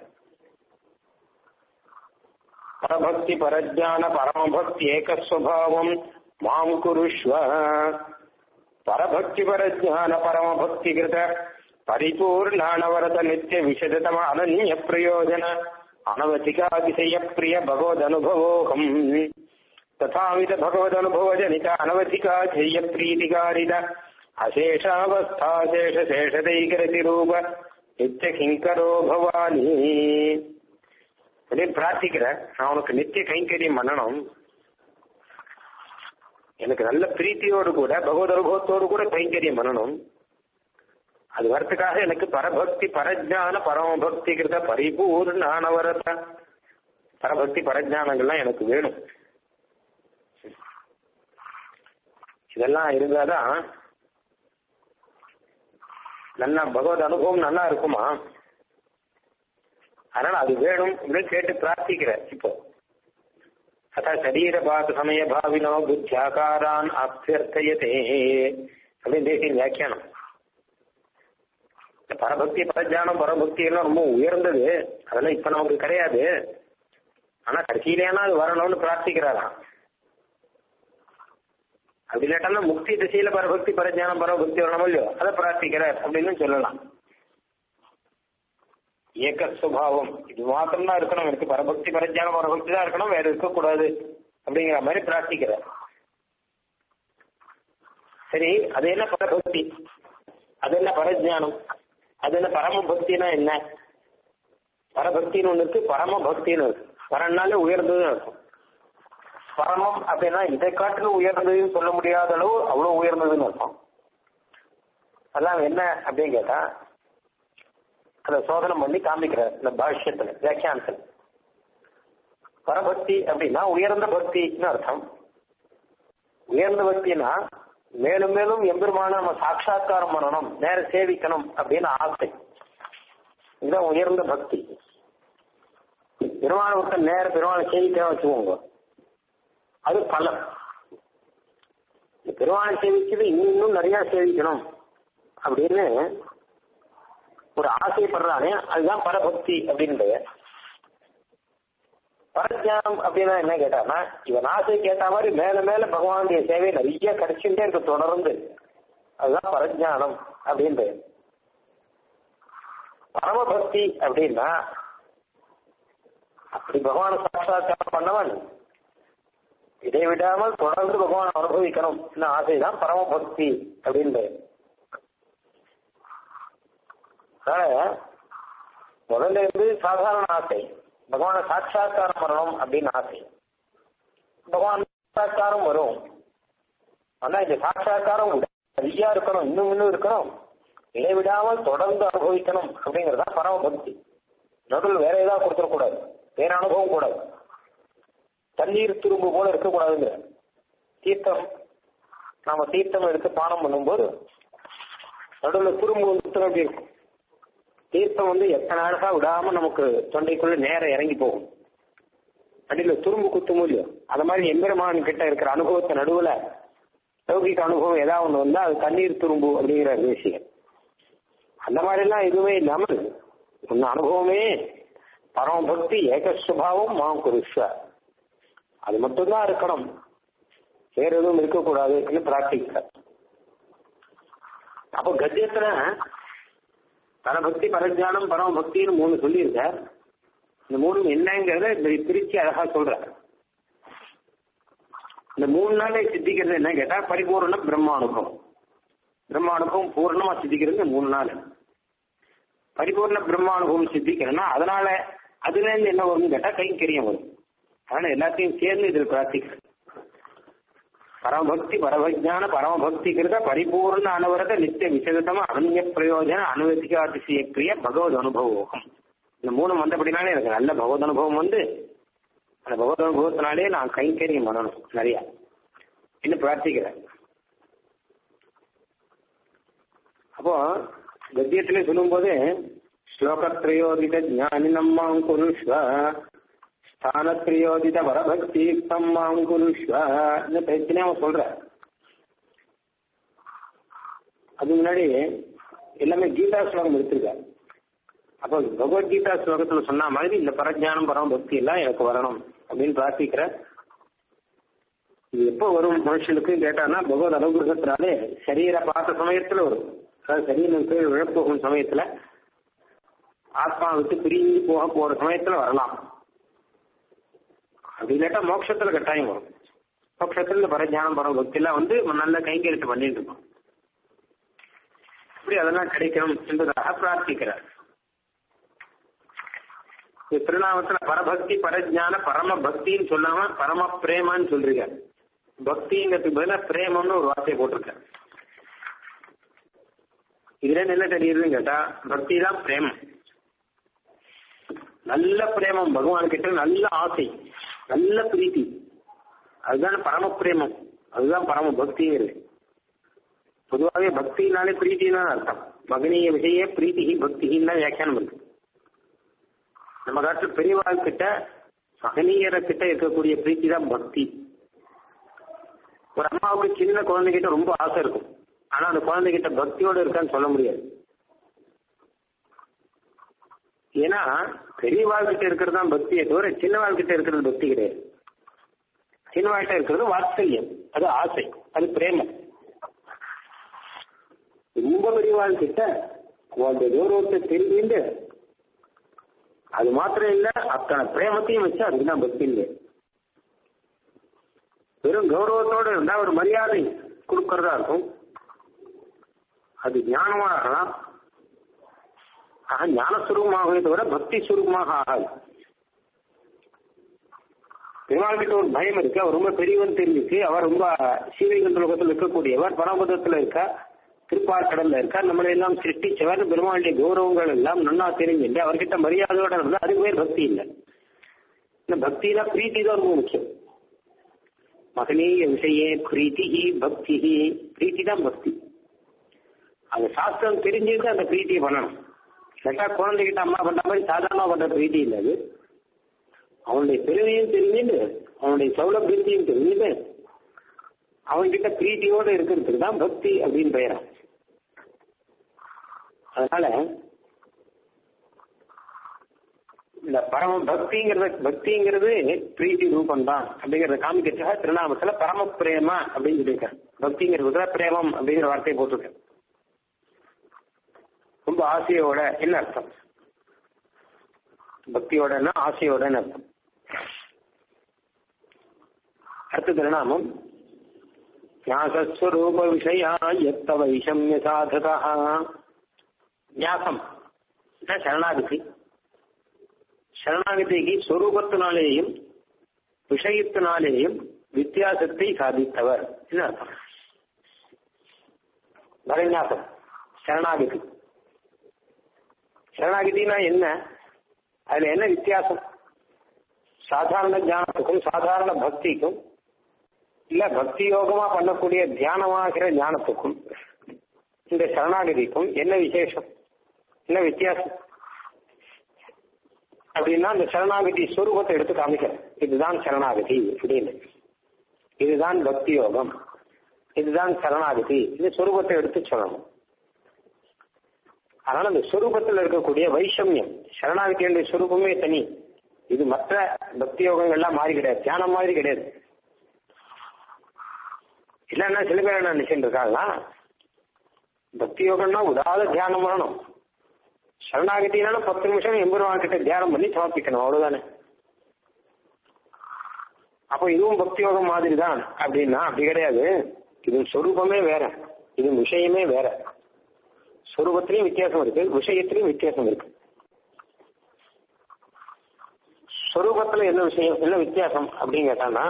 பரபக்தி பரஜான பரமபக்தி ஏகஸ்வபாவம் மாம் குருஷ்வ பரபக்தி பரஜான பரமபக்தி கிருத பரிபூர்ணானவரத நித்திய விசததம அனன்ய பிரயோஜன அனவதிகாதிசய பிரிய பகவத் அனுபவோகம் तथाविध भगवदनुभवजनित अनवधिकाध्यय्य प्रीतिकारित अशेषावस्थाशेष शेषदैकरतिरूप நித்திய கிங்கரோ பவானி அப்படின்னு பிரார்த்திக்கிறேன் நான் உனக்கு நித்திய கைங்கரியம் பண்ணணும் எனக்கு நல்ல பிரீத்தியோடு கூட பகவத் அனுபவத்தோடு கூட கைங்கரியம் பண்ணணும் அது வரத்துக்காக எனக்கு பரபக்தி பரஜான பரமபக்தி கிருத பரிபூர்ணானவரத பரபக்தி பரஜானங்கள்லாம் எனக்கு வேணும் இதெல்லாம் இருந்தாதான் நல்லா பகவத் அனுபவம் நல்லா இருக்குமா அதனால அது வேணும் அப்படின்னு கேட்டு பிரார்த்திக்கிற இப்போ அத்த சரீர பாத சமய பாவினோ புத்தியாகாரான் அபியர்த்தயதே அப்படின்னு தேசிய வியாக்கியானம் பரபக்தி பரஜானம் பரபக்தி எல்லாம் ரொம்ப உயர்ந்தது அதெல்லாம் இப்ப நமக்கு கிடையாது ஆனா கடைசியிலேனா அது வரணும்னு பிரார்த்திக்கிறாராம் அப்படி இல்லாட்டா முக்தி திசையில பரபக்தி பரஜானம் பரபக்தி வரணும் இல்லையோ அதை பிரார்த்திக்கிறார் அப்படின்னு சொல்லலாம் ஏக சுபாவம் இது மாத்திரம் தான் இருக்கணும் எனக்கு பரபக்தி பரஜானம் பரபக்தி தான் இருக்கணும் வேற இருக்கக்கூடாது அப்படிங்கிற மாதிரி பிரார்த்திக்கிறார் சரி அது என்ன பரபக்தி அது என்ன பரஜானம் அது என்ன பரமபக்தினா என்ன பரபக்தின்னு ஒண்ணு இருக்கு பரம பக்தின்னு இருக்கு பரன்னாலே உயர்ந்ததுன்னு இருக்கும் பரமம் அப்படின்னா இதை காட்டிலும் உயர்ந்ததுன்னு சொல்ல முடியாத அளவு அவ்வளவு உயர்ந்ததுன்னு அர்த்தம் அதெல்லாம் என்ன அப்படின்னு கேட்டா அதை சோதனை பண்ணி காமிக்கிறார் இந்த பாஷ்யத்துல வியாக்கியானத்துல பரபக்தி அப்படின்னா உயர்ந்த பக்தின்னு அர்த்தம் உயர்ந்த பக்தினா மேலும் மேலும் எம்பெருமான நம்ம சாட்சா்காரம் பண்ணணும் நேர சேவிக்கணும் அப்படின்னு ஆசை இதுதான் உயர்ந்த பக்தி பெருமான ஒருத்தர் நேர பெருமாளை சேவிக்கணும் வச்சுக்கோங்க அது பலம் பெருமாளை சேவிச்சது இன்னும் இன்னும் நிறைய சேவிக்கணும் அப்படின்னு ஒரு ஆசைப்படுறானே அதுதான் பரபக்தி அப்படின்னு பரஜானம் அப்படின்னா என்ன கேட்டானா இவன் ஆசை கேட்ட மாதிரி மேல மேல பகவானுடைய சேவை நிறைய கிடைச்சுட்டே இருக்கு தொடர்ந்து அதுதான் பரஜானம் அப்படின்னு பரமபக்தி அப்படின்னா அப்படி பகவான சாட்சாத்காரம் பண்ணவன் இதை விடாமல் தொடர்ந்து பகவான் அனுபவிக்கணும் ஆசைதான் பரமபக்தி அப்படின்னு அதனால முதல்ல இருந்து சாதாரண ஆசை பகவான சாட்சா்காரம் வரணும் அப்படின்னு ஆசை பகவான் சாட்சா்காரம் வரும் ஆனா இந்த சாட்சா்காரம் நிறையா இருக்கணும் இன்னும் இன்னும் இருக்கணும் இடைவிடாமல் தொடர்ந்து அனுபவிக்கணும் அப்படிங்கறதா பரமபக்தி நடுவில் வேற ஏதாவது கொடுத்துடக்கூடாது வேற அனுபவம் கூடாது தண்ணீர் துரும்பு போல இருக்கக்கூடாதுங்கிற தீர்த்தம் நாம தீர்த்தம் எடுத்து பானம் பண்ணும்போது நடுவில் துரும்பு வந்து எப்படி இருக்கும் தீர்த்தம் வந்து எத்தனை அழகா விடாம நமக்கு தொண்டைக்குள்ள நேரம் இறங்கி போகும் அடியில துரும்பு குத்தும் இல்லையோ அது மாதிரி எம்பெருமான் கிட்ட இருக்கிற அனுபவத்தை நடுவுல லௌகிக அனுபவம் ஏதாவது ஒண்ணு வந்தா அது தண்ணீர் துரும்பு அப்படிங்கிற விஷயம் அந்த மாதிரி எல்லாம் எதுவுமே இல்லாமல் உன்ன அனுபவமே பரமபக்தி ஏக சுபாவம் மாம் குருஷ அது மட்டும்தான் இருக்கணும் வேற எதுவும் இருக்கக்கூடாதுன்னு பிரார்த்திக்க அப்போ கத்தியத்துல பரபக்தி பரஜானம் பரமபக்தின்னு மூணு சொல்லியிருக்கார் இந்த மூணு என்னங்கிறத பிரிச்சு அழகா சொல்ற இந்த மூணு நாளை சித்திக்கிறது என்ன கேட்டா பரிபூர்ண பிரம்ம அனுபவம் பிரம்ம அனுபவம் பூர்ணமா சித்திக்கிறது மூணு நாள் பரிபூர்ண பிரம்ம அனுபவம் சித்திக்கிறேன்னா அதனால அதுல இருந்து என்ன வரும்னு கேட்டா கைங்கரியம் வரும் அதனால எல்லாத்தையும் சேர்ந்து இதில் பிரார்த்திக்கிறேன் பரமபக்தி பரமஜான பரமபக்திகிருத பரிபூர்ண அனுவரத நித்திய விசதமா அனன்ய பிரயோஜன அனுவதிகாதிசய பிரிய பகவத் அனுபவம் இந்த மூணு வந்தபடினாலே எனக்கு நல்ல பகவத் அனுபவம் வந்து அந்த பகவத் அனுபவத்தினாலே நான் கைங்கரியம் பண்ணணும் நிறைய இன்னும் பிரார்த்திக்கிறேன் அப்போ கத்தியத்திலே சொல்லும்போது ஸ்லோகத்ரயோதித ஞானினம் மாம் குருஷ்வ ஸ்தானத்ரயோதித வரபக்தி யுக்தம் மாம் குருஷ்வ இந்த பேச்சினே அவன் சொல்ற அது முன்னாடி எல்லாமே கீதா ஸ்லோகம் எடுத்திருக்காரு அப்போ பகவத்கீதா ஸ்லோகத்துல சொன்ன மாதிரி இந்த பரஜானம் பரம பக்தி எல்லாம் எனக்கு வரணும் அப்படின்னு பிரார்த்திக்கிற இது எப்போ வரும் மனுஷனுக்கு கேட்டான்னா பகவத் அனுகிரகத்தினாலே சரீர பார்த்த சமயத்துல வரும் அதாவது சரீரம் கீழ் விழப்போகும் சமயத்துல ஆத்மா விட்டு பிரிஞ்சு போக போற சமயத்துல வரலாம் அப்படி இல்லாட்டா மோட்சத்துல கட்டாயம் வரும் மோட்சத்துல இந்த பரஜானம் பரம பக்தி எல்லாம் வந்து நல்ல கைங்கரிட்டு பண்ணிட்டு இருக்கோம் அப்படி அதெல்லாம் கிடைக்கணும் என்பதாக பிரார்த்திக்கிறார் திருநாமத்துல பரபக்தி பரஜான பரம பக்தின்னு சொல்லாம பரம பிரேமான்னு சொல்றீங்க பக்திங்கிறதுக்கு பதிலாக பிரேமம்னு ஒரு வார்த்தையை போட்டிருக்க இதுல என்ன தெரியுதுன்னு கேட்டா பக்தி தான் பிரேமம் நல்ல பிரேமம் பகவான் கிட்ட நல்ல ஆசை நல்ல பிரீத்தி அதுதான் பரம பிரேமம் அதுதான் பரம பக்திங்கிறது பொதுவாகவே பக்தினாலே பிரீத்தின்னு அர்த்தம் மகனீய விஷய பிரீத்தி பக்தின்னு தான் வியாக்கியானம் இருக்கு நம்ம காலத்துல பெரியவாள் கிட்ட மகனீயர கிட்ட இருக்கக்கூடிய பிரீத்தி தான் பக்தி ஒரு அம்மாவுக்கு சின்ன குழந்தைகிட்ட ரொம்ப ஆசை இருக்கும் ஆனா அந்த குழந்தைகிட்ட பக்தியோட இருக்கான்னு சொல்ல முடியாது ஏன்னா பெரியவாள் கிட்ட இருக்கிறது தான் பக்தியை தவிர சின்னவாள் கிட்ட இருக்கிறது பக்தி கிடையாது சின்னவாழ்கிட்ட இருக்கிறது வாத்சல்யம் அது ஆசை அது பிரேமம் ரொம்ப பெரியவாள் கிட்ட அந்த கௌரவத்தை தெரிஞ்சுட்டு அது மாத்திரம் இல்ல அத்தனை பிரேமத்தையும் வச்சு அதுக்குதான் பக்தி இல்லை வெறும் கௌரவத்தோட இருந்தா ஒரு மரியாதை கொடுக்கறதா இருக்கும் அது ஞானமா ஆகலாம் ஆக ஞானஸ்வரூபமாகவே தவிர பக்தி சுரூபமாக ஆகாது பெருமாள் கிட்ட ஒரு பயம் இருக்கு அவர் ரொம்ப பெரியவன் தெரிஞ்சிருக்கு அவர் ரொம்ப சீவைகுண்ட லோகத்தில் இருக்கக்கூடியவர் பரமபதத்தில் இருக்கா திருப்பாற்கடல்ல இருக்கா நம்மளை எல்லாம் சிருஷ்டிச்சவர் பெருமாளுடைய கௌரவங்கள் எல்லாம் நன்னா தெரிஞ்சுட்டு அவர்கிட்ட மரியாதையோட இருந்தா அதுக்கு பேர் பக்தி இல்லை இந்த பக்தியில பிரீத்தி தான் ரொம்ப முக்கியம் மகனீய விஷயே பிரீத்தி பக்தி பிரீத்தி தான் பக்தி அந்த சாஸ்திரம் தெரிஞ்சுட்டு அந்த பிரீத்தியை பண்ணணும் இல்லாட்டா குழந்தைகிட்ட அம்மா பண்ற மாதிரி சாதாரணமா பண்ற பிரீத்தி இல்லை அது அவனுடைய பெருமையும் தெரிஞ்சுட்டு அவனுடைய சௌலபியத்தையும் தெரிஞ்சுட்டு அவன்கிட்ட பிரீத்தியோட இருக்கிறதுக்கு தான் பக்தி அப்படின்னு பெயரா அதனால இந்த பரம பக்திங்கிறத பக்திங்கிறது பிரீத்தி ரூபம் தான் அப்படிங்கறத காமிக்கிறதுக்காக திருநாமத்துல பரம பிரேமா அப்படின்னு சொல்லியிருக்காரு பக்திங்கிறது பிரேமம் அப்படிங்கிற வார்த்தையை போட்டிருக்கேன் ரொம்ப ஆசையோட என்ன அர்த்தம் பக்தியோடனா ஆசையோடன்னு அர்த்தம் அடுத்த திருநாமம் ஞாசஸ்வரூப விஷயா எத்த வைஷமிய சாதகா ஞாசம் சரணாகதி சரணாகதிக்கு ஸ்வரூபத்தினாலேயும் விஷயத்தினாலேயும் வித்தியாசத்தை சாதித்தவர் என்ன அர்த்தம் பரநியாசம் சரணாகதி சரணாகதினா என்ன அதுல என்ன வித்தியாசம் சாதாரண ஞானத்துக்கும் சாதாரண பக்திக்கும் இல்ல பக்தி யோகமா பண்ணக்கூடிய தியானமாகிற ஞானத்துக்கும் இந்த சரணாகதிக்கும் என்ன விசேஷம் என்ன வித்தியாசம் அப்படின்னா அந்த சரணாகதி ஸ்வரூபத்தை எடுத்து காமிக்கிறேன் இதுதான் சரணாகதி அப்படின்னு இதுதான் பக்தி யோகம் இதுதான் சரணாகதி இந்த ஸ்வரூபத்தை எடுத்து சொல்லணும் அதனால அந்த ஸ்வரூபத்தில் இருக்கக்கூடிய வைஷமியம் சரணாகதியுடைய ஸ்வரூபமே தனி இது மற்ற பக்தி யோகங்கள்லாம் மாறி கிடையாது தியானம் மாதிரி கிடையாது இல்லைன்னா சில பேர் என்ன நினைச்சுட்டு இருக்காங்களா பக்தி யோகம்னா உதாத தியானம் வரணும் சரணாகத்தினாலும் பத்து நிமிஷம் எம்பெருமான் கிட்ட தியானம் பண்ணி சமர்ப்பிக்கணும் அவ்வளவுதானே அப்போ இதுவும் பக்தி யோகம் மாதிரி தான் அப்படின்னா அப்படி கிடையாது இது சொரூபமே வேற இது விஷயமே வேற சொரூபத்திலையும் வித்தியாசம் இருக்கு விஷயத்திலையும் வித்தியாசம் இருக்கு சொரூபத்துல என்ன விஷயம் என்ன வித்தியாசம் அப்படின்னு கேட்டான்னா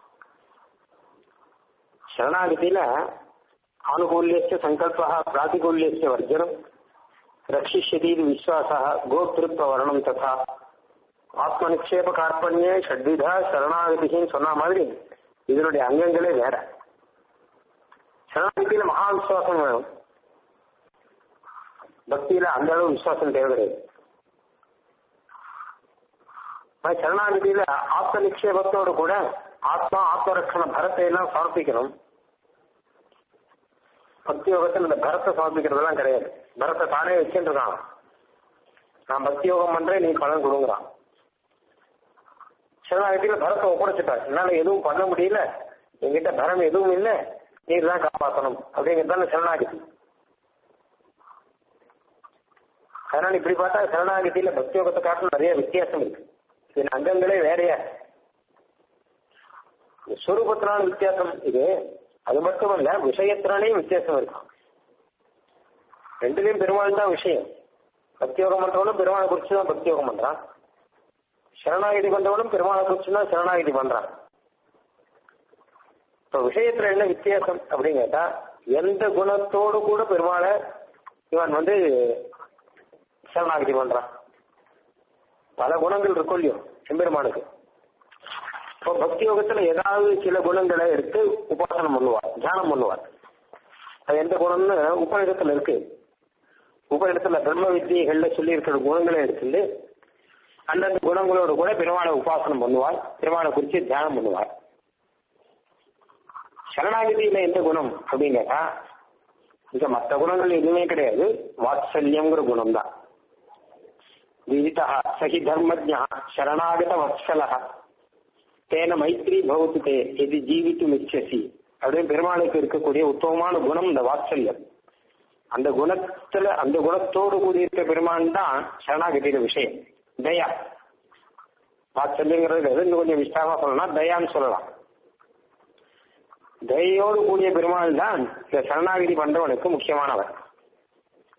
சரணாகதியில ஆனுகூல்யஸ்ய சங்கல்பா பிராதிகூல்யஸ்ய வர்ஜனம் ரட்சிஷ்யதி விஸ்வாசா கோத்திருத்வ வர்ணம் ததா ஆத்ம நிக்ஷேப கார்பண்யே ஷட்விதா சரணாகதின்னு சொன்ன மாதிரி இதனுடைய அங்கங்களே வேற சரணாகதியில மகா விசுவாசம் வேணும் பக்தியில அந்த அளவு விசுவாசம் தேவை கிடையாது சரணாகதியில ஆத்ம நிக்ஷேபத்தோடு கூட ஆத்மா ஆத்மரட்சண பரத்தை எல்லாம் சமர்ப்பிக்கணும் பக்தி யோகத்தில் இந்த பரத்தை சமர்ப்பிக்கிறதெல்லாம் கிடையாது பரத்தை தானே வச்சுருக்கான் நான் பக்தி யோகம் பண்றேன் நீ பலன் கொடுங்குறான் சரணாகதியில பரத்தை ஒப்படைச்சிட்டார் என்னால எதுவும் பண்ண முடியல என்கிட்ட பரம் எதுவும் இல்லை நீர் தான் காப்பாற்றணும் அப்படிங்கிறது சரணாகதி அதனால இப்படி பார்த்தா சரணாகதியில பக்தி யோகத்தை காட்டிலும் நிறைய வித்தியாசம் இருக்கு இதன் அங்கங்களே வேறையா ஸ்வரூபத்தினால வித்தியாசம் இது அது மட்டுமல்ல விஷயத்தினாலேயும் வித்தியாசம் இருக்கும் ரெண்டுலயும் பெருமாள் தான் விஷயம் பக்தியோகம் பண்றவனும் பெருமாளை குறிச்சு தான் பக்தியோகம் பண்றான் சரணாகிதி பண்றவனும் பெருமாளை குறிச்சு தான் சரணாகிதி பண்றான் இப்ப விஷயத்துல என்ன வித்தியாசம் அப்படின்னு கேட்டா எந்த குணத்தோடு கூட பெருமாளை இவன் வந்து சரணாகிதி பண்றான் பல குணங்கள் இருக்கும் இல்லையோ எம்பெருமானுக்கு இப்போ பக்தி யோகத்துல ஏதாவது சில குணங்களை எடுத்து உபாசனம் பண்ணுவார் தியானம் பண்ணுவார் அது எந்த குணம்னு உபநிடத்துல இருக்கு உபநிடத்துல பிரம்ம வித்தியைகள்ல சொல்லி இருக்கிற குணங்களை எடுத்துட்டு அந்தந்த குணங்களோடு கூட பெருமாளை உபாசனம் பண்ணுவார் பெருமாளை குறித்து தியானம் பண்ணுவார் சரணாகதியில எந்த குணம் அப்படின்னு கேட்டா இங்க மற்ற குணங்கள் எதுவுமே கிடையாது வாத்சல்யங்கிற குணம் தான் விதிதா சகி தர்மஜா சரணாகத வத்சலா தேன மைத்ரி பவத்து தே எது ஜீவித்து இச்சசி அப்படின்னு பெருமாளுக்கு இருக்கக்கூடிய உத்தமமான குணம் இந்த வாத்சல்யம் அந்த குணத்துல அந்த குணத்தோடு கூடியிருக்க பெருமான் தான் சரணாகதியில விஷயம் தயா வாத்சல்யங்கிறது இன்னும் கொஞ்சம் விஸ்தாரமா சொல்லணும்னா தயான்னு சொல்லலாம் தயையோடு கூடிய பெருமாள் தான் இந்த சரணாகதி பண்றவனுக்கு முக்கியமானவர்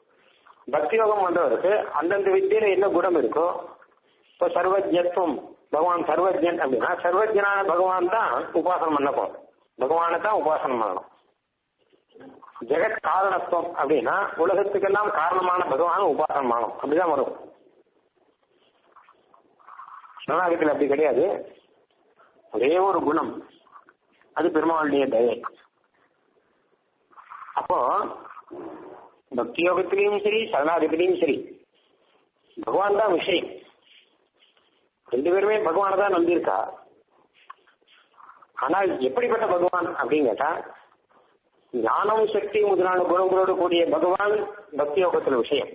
பக்தி யோகம் பண்றவருக்கு அந்தந்த வித்தியில என்ன குணம் இருக்கோ இப்போ சர்வஜத்துவம் பகவான் சர்வஜன் அப்படின்னா சர்வஜனான பகவான் தான் உபாசனம் பண்ண போறோம் பகவானை தான் உபாசனம் பண்ணணும் ஜெகத் காரணத்துவம் அப்படின்னா உலகத்துக்கெல்லாம் காரணமான பகவான் உபாசனம் பண்ணணும் அப்படிதான் வரும் சரணாகத்தில் அப்படி கிடையாது ஒரே ஒரு குணம் அது பெருமாளுடைய தயை அப்போ பக்தி யோகத்திலையும் சரி சரணாகத்திலையும் சரி பகவான் தான் விஷயம் ரெண்டு பேருமே பகவானை தான் நம்பியிருக்கா ஆனால் எப்படிப்பட்ட பகவான் அப்படின்னு கேட்டா ஞானம் சக்தி முதலான குணங்களோடு கூடிய பகவான் பக்தி யோகத்துல விஷயம்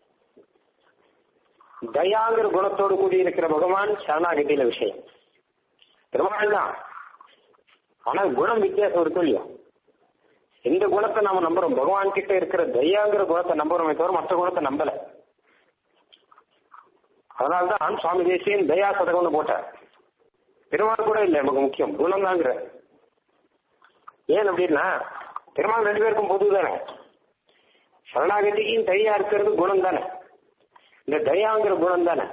தயாங்கிற குணத்தோடு கூடி இருக்கிற பகவான் சரணாகதியில விஷயம் பெருமாள் தான் ஆனால் குணம் வித்தியாசம் இருக்கும் இல்லையா எந்த குணத்தை நாம நம்புறோம் பகவான் கிட்ட இருக்கிற தயாங்கிற குணத்தை நம்புறோமே தவிர மற்ற குணத்தை நம்பல அதனால்தான் சுவாமி தேசியன் தயா சதகம்னு போட்டார் பெருமாள் கூட இல்லை நமக்கு முக்கியம் குணம் தாங்கிற ஏன் அப்படின்னா பெருமாள் ரெண்டு பேருக்கும் பொது தானே சரணாகதிக்கும் தயா இருக்கிறது குணம் தானே இந்த தயாங்கிற குணம் தானே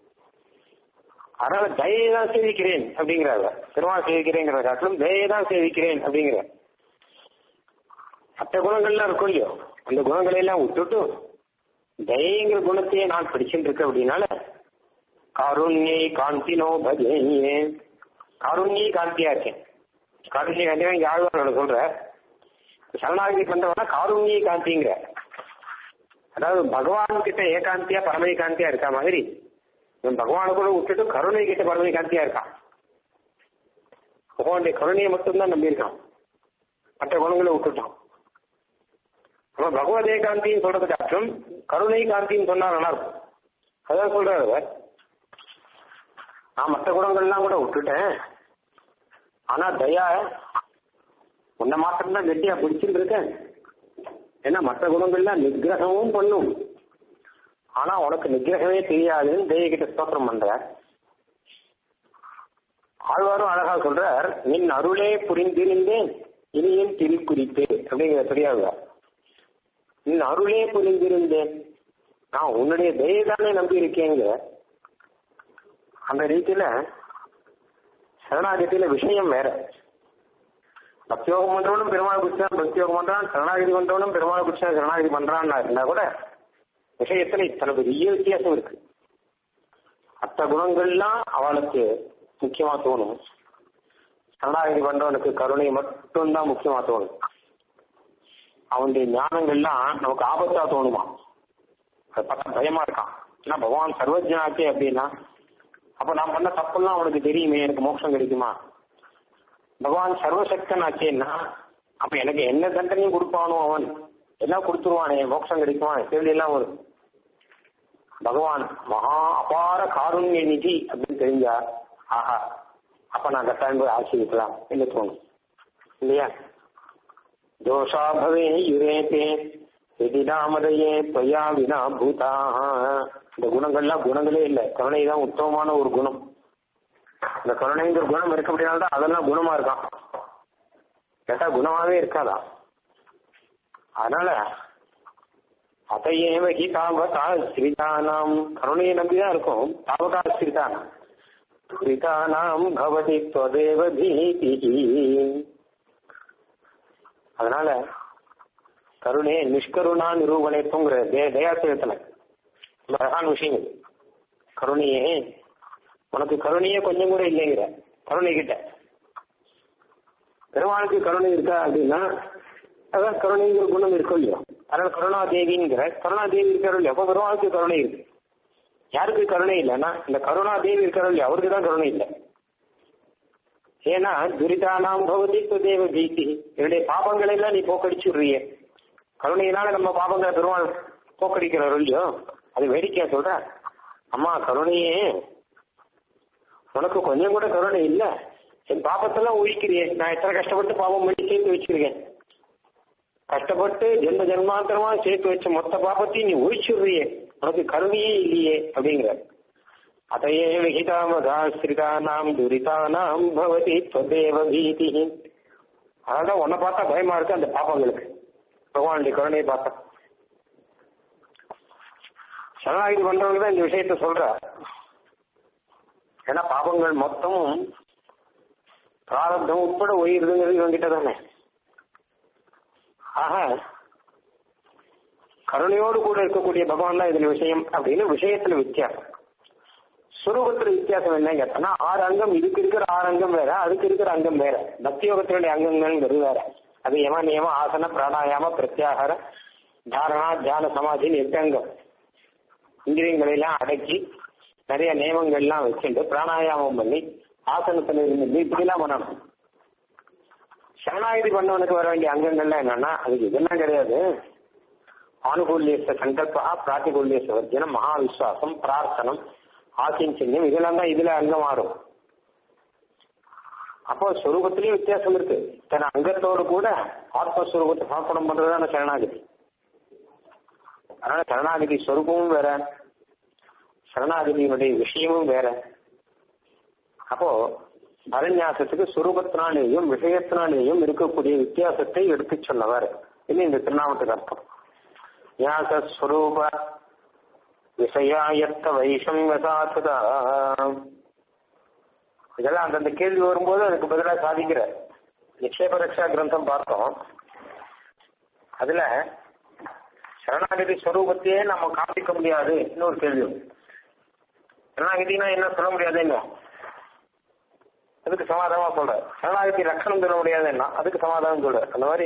அதனால தயை தான் சேவிக்கிறேன் அப்படிங்கிறாங்க பெருமாள் சேவிக்கிறேங்கிற காட்டிலும் தயை தான் சேவிக்கிறேன் அப்படிங்கிற மற்ற குணங்கள்லாம் இருக்கும் இல்லையோ அந்த குணங்களை எல்லாம் விட்டுட்டு தயங்கிற குணத்தையே நான் பிடிச்சிட்டு இருக்க அப்படின்னால காருண்யை காந்தினோ பஜே காருண்யை காந்தியா இருக்கேன் காருண்ய காந்தியா இங்க ஆழ்வார் சொல்ற சரணாகதி பண்றவனா காருண்யை காந்திங்கிற அதாவது பகவான் கிட்ட ஏகாந்தியா பரமதி காந்தியா இருக்கா மாதிரி இவன் பகவானை கூட விட்டுட்டு கருணை கிட்ட பரமதி காந்தியா இருக்கான் பகவானுடைய கருணையை மட்டும்தான் நம்பியிருக்கான் மற்ற குணங்களை விட்டுட்டான் அப்ப பகவதே காந்தின்னு சொல்றது காட்டும் கருணை காந்தின்னு சொன்னா நல்லா இருக்கும் அதான் சொல்றாரு அவர் நான் மற்ற குணங்கள்லாம் கூட விட்டுட்டேன் ஆனா தயா உன்னை மாத்திரம் தான் கெட்டியா பிடிச்சிட்டு இருக்கேன் ஏன்னா மற்ற குணங்கள்லாம் நிகிரகமும் பண்ணும் ஆனா உனக்கு நிகிரகமே தெரியாதுன்னு தெய்வ கிட்ட ஸ்தோத்திரம் பண்ற ஆழ்வாரும் அழகா சொல்றார் நின் அருளே புரிந்திருந்தேன் இனியும் திரி குறித்து அப்படிங்கிற தெரியாது நின் அருளே புரிந்திருந்தேன் நான் உன்னுடைய தயை தானே நம்பி இருக்கேங்க அந்த ரீதியில சரணாகதியில விஷயம் வேற பக்தியோகம் பண்றவனும் பெருமாள் குடிச்சான் பக்தியோகம் பண்றான் சரணாகதி பண்றவனும் பெருமாள் குடிச்சா சரணாகதி பண்றான்னா இருந்தா கூட விஷயத்துல இத்தனை பெரிய வித்தியாசம் இருக்கு மற்ற குணங்கள்லாம் அவனுக்கு முக்கியமா தோணும் சரணாகதி பண்றவனுக்கு கருணை மட்டும்தான் முக்கியமா தோணும் அவனுடைய ஞானங்கள்லாம் நமக்கு ஆபத்தா தோணுமா அதை பார்த்தா பயமா இருக்கான் ஏன்னா பகவான் சர்வஜனாக்கே அப்படின்னா அப்ப நான் பண்ண தப்பெல்லாம் அவனுக்கு தெரியுமே எனக்கு மோட்சம் கிடைக்குமா பகவான் சர்வசக்தன் ஆச்சேன்னா அப்ப எனக்கு என்ன தண்டனையும் கொடுப்பானோ அவன் எல்லாம் கொடுத்துருவானே மோட்சம் கிடைக்குமா கேள்வி எல்லாம் வரும் பகவான் மகா அபார காருண்ய நிதி அப்படின்னு தெரிஞ்சா ஆஹா அப்ப நான் கட்டாயம் போய் ஆசிரிக்கலாம் என்று தோணும் இல்லையா தோஷா பவே யுரேதே எதிராமதையே தொயா வினா பூதா இந்த குணங்கள்லாம் குணங்களே இல்லை கருணை தான் உத்தமமான ஒரு குணம் இந்த கருணைங்கிற குணம் இருக்க அப்படின்னால்தான் அதெல்லாம் குணமா இருக்கான் கேட்டா குணமாவே இருக்காதா அதனால அதையேவ ஹி தாவதா ஸ்ரீதானாம் கருணையை நம்பிதான் இருக்கும் தாவதா ஸ்ரீதானாம் ஸ்ரீதானாம் பவதி त्वदेव பீதி அதனால கருணே நிஷ்கருணா நிரூபணைத்துங்கிற தே தயாசிரியத்துல அழகான விஷயம் இது கருணையே உனக்கு கருணையே கொஞ்சம் கூட இல்லைங்கிற கருணை கிட்ட பெருமாளுக்கு கருணை இருக்கா அப்படின்னா அதான் கருணைங்கிற குணம் இருக்கும் இல்லையோ அதனால கருணா தேவிங்கிற கருணா தேவி இருக்காரு இல்லையா அப்போ பெருமாளுக்கு கருணை இருக்கு யாருக்கு கருணை இல்லைன்னா இந்த கருணா தேவி இருக்காரு இல்லையா அவருக்கு தான் கருணை இல்லை ஏன்னா துரிதானாம் பவதி தேவ பீதி என்னுடைய பாபங்களை எல்லாம் நீ போக்கடிச்சுடுறிய கருணையினால நம்ம பாபங்களை பெருமாள் போக்கடிக்கிறார் இல்லையோ அது வேடிக்கையா சொல்ற அம்மா கருணையே உனக்கு கொஞ்சம் கூட கருணை இல்ல என் பாபத்தெல்லாம் ஒழிக்கிறியே நான் எத்தனை கஷ்டப்பட்டு பாவம் பண்ணி சேர்த்து வச்சிருக்கேன் கஷ்டப்பட்டு ஜென்ம ஜென்மாந்தரமா சேர்த்து வச்ச மொத்த பாபத்தையும் நீ ஒழிச்சுடுறியே உனக்கு கருணையே இல்லையே அப்படிங்கிற அதையே விகிதாமதாசிரிதானாம் துரிதானாம் பவதி त्वदेव பீதி அதனால உன்னை பார்த்தா பயமா இருக்கு அந்த பாப்பங்களுக்கு பகவானுடைய கருணையை பார்த்தா சரணாகிதி பண்றவங்க தான் இந்த விஷயத்த சொல்ற ஏன்னா பாபங்கள் மொத்தமும் பிராரப்தம் உட்பட உயிருதுங்கிறது இவங்கிட்ட தானே ஆக கருணையோடு கூட இருக்கக்கூடிய பகவான் தான் இதுல விஷயம் அப்படின்னு விஷயத்துல வித்தியாசம் சுரூபத்துல வித்தியாசம் என்ன கேட்டோம்னா ஆறு அங்கம் இதுக்கு இருக்கிற ஆறு அங்கம் வேற அதுக்கு இருக்கிற அங்கம் வேற பக்தி யோகத்தினுடைய அங்கங்கள்ங்கிறது வேற அது யம நியம ஆசன பிராணாயாம பிரத்யாகார தாரணா தியான சமாதின்னு எட்டு அங்கம் இந்திரியங்களை எல்லாம் அடக்கி நிறைய நியமங்கள்லாம் வச்சுட்டு பிராணாயாமம் பண்ணி ஆசனத்துல இருந்து இப்படிலாம் பண்ணணும் சரணாகிதி பண்ணவனுக்கு வர வேண்டிய அங்கங்கள்லாம் என்னன்னா அதுக்கு இதெல்லாம் கிடையாது ஆனுகூல்யச சங்கல்பா பிராத்திகூல்யச வர்ஜனம் மகா விஸ்வாசம் பிரார்த்தனம் ஆசிஞ்சன்யம் இதெல்லாம் தான் இதுல அங்கம் மாறும் அப்போ ஸ்வரூபத்திலயும் வித்தியாசம் இருக்கு தன் அங்கத்தோடு கூட ஆத்மஸ்வரூபத்தை சமர்ப்பணம் பண்றதுதான சரணாகதி அதனால சரணாகதி ஸ்வரூபமும் வேற சரணாகதியினுடைய விஷயமும் வேற அப்போ பரநியாசத்துக்கு சுரூபத்தினாலேயும் விஷயத்தினாலேயும் இருக்கக்கூடிய வித்தியாசத்தை எடுத்து சொன்னவர் இது இந்த திருநாமத்துக்கு அர்த்தம் ஞாசஸ்வரூப விஷயாயத்த வைஷம்யதாத்துதா இதெல்லாம் அந்தந்த கேள்வி வரும்போது அதுக்கு பதிலாக சாதிக்கிற நிக்ஷேப ரக்ஷா கிரந்தம் பார்த்தோம் அதுல சரணாகதி ஸ்வரூபத்தையே நம்ம காண்பிக்க முடியாது இன்னொரு கேள்வி சரணாகதினா என்ன சொல்ல முடியாது என்ன அதுக்கு சமாதானமா சொல்ற சரணாகதி லட்சணம் சொல்ல முடியாது என்ன அதுக்கு சமாதானம் சொல்ற அந்த மாதிரி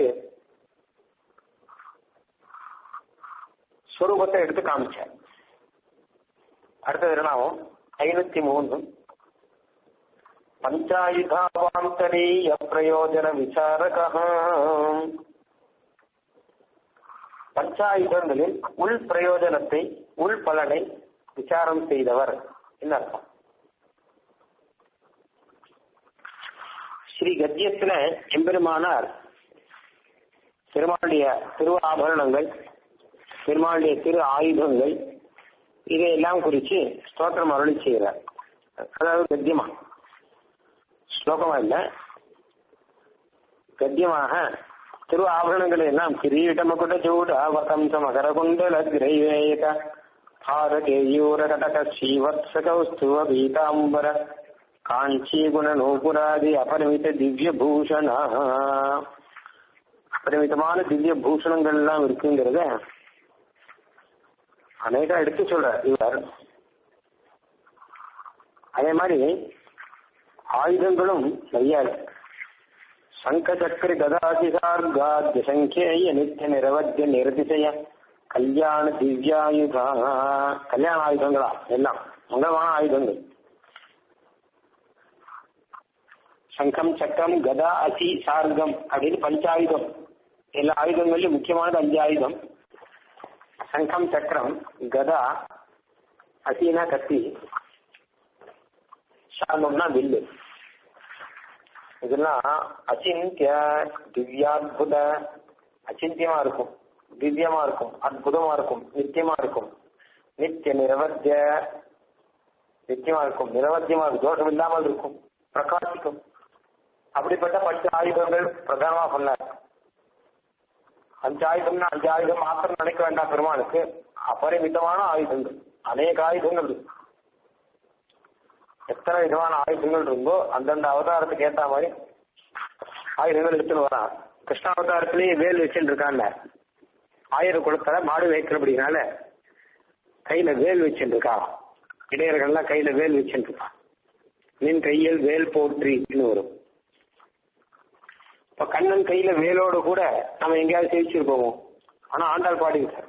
ஸ்வரூபத்தை எடுத்து காமிச்சேன் அடுத்தது என்னவும் ஐநூத்தி மூணு பஞ்சாயுதாவாந்தரீய பிரயோஜன விசாரக பஞ்சாயுதங்களில் உள் பிரயோஜனத்தை உள் பலனை விசாரம் செய்தவர் என்ன அர்த்தம் ஸ்ரீ கத்தியத்துல எம்பெருமானார் பெருமாளுடைய திரு ஆபரணங்கள் பெருமாளுடைய திரு ஆயுதங்கள் இதையெல்லாம் குறித்து ஸ்தோத்திரம் அருளி செய்கிறார் அதாவது கத்தியமா ஸ்லோகமா இல்ல கத்தியமாக திரு ஆபரணங்களை எல்லாம் கிரீடமகுட சூட வசம்ச மகர குண்டல கிரைவேக பாரகேயூர கடக ஸ்ரீவத்ச கௌஸ்துவ பீதாம்பர காஞ்சி குண நூபுராதி அபரிமித திவ்ய பூஷண அபரிமிதமான திவ்ய பூஷணங்கள் எல்லாம் இருக்குங்கிறத அநேகம் எடுத்து சொல்ற இவர் அதே மாதிரி ஆயுதங்களும் நிறைய சங்க சக்கர கதாதிசார்காத்ய சங்கேய நித்திய நிரவத்திய நிரதிசய கல்யாண திவ்யாயுதா கல்யாண ஆயுதங்களா எல்லாம் மங்களமான ஆயுதங்கள் சங்கம் சக்கரம் கதா அசி சார்கம் அப்படின்னு பஞ்சாயுதம் எல்லா ஆயுதங்கள்லயும் முக்கியமானது அஞ்சு ஆயுதம் சங்கம் சக்கரம் கதா அசீனா கத்தி சார்கம்னா வில்லு இதெல்லாம் அச்சிந்திய திவ்யாத்புத அச்சிந்தியமா இருக்கும் திவ்யமா இருக்கும் அற்புதமா இருக்கும் நித்தியமா இருக்கும் நித்திய நிரவத்திய நித்தியமா இருக்கும் நிரவத்தியமா இருக்கும் தோஷம் இல்லாமல் இருக்கும் பிரகாசிக்கும் அப்படிப்பட்ட பஞ்ச ஆயுதங்கள் பிரதானமா சொன்னார் அஞ்சு ஆயுதம்னா அஞ்சு ஆயுதம் மாத்திரம் நினைக்க வேண்டாம் பெருமாளுக்கு அபரிமிதமான ஆயுதங்கள் அநேக ஆயுதங்கள் இருக்கு எத்தனை விதமான ஆயுதங்கள் இருந்தோ அந்தந்த அவதாரத்துக்கு ஏத்த மாதிரி ஆயுதங்கள் எடுத்துன்னு வரான் கிருஷ்ண அவதாரத்திலேயே வேல் வச்சுட்டு இருக்கான்ல ஆயிரம் குளத்துல மாடு வைக்கிறபடினால கையில வேல் வச்சுட்டு இருக்கான் இடையர்கள்லாம் கையில வேல் வச்சுட்டு இருக்கான் நின் கையில் வேல் போற்றின்னு வரும் இப்ப கண்ணன் கையில வேலோட கூட நம்ம எங்கேயாவது ஜெயிச்சிருப்போம் ஆனா ஆண்டாள் பாடியிருக்கார்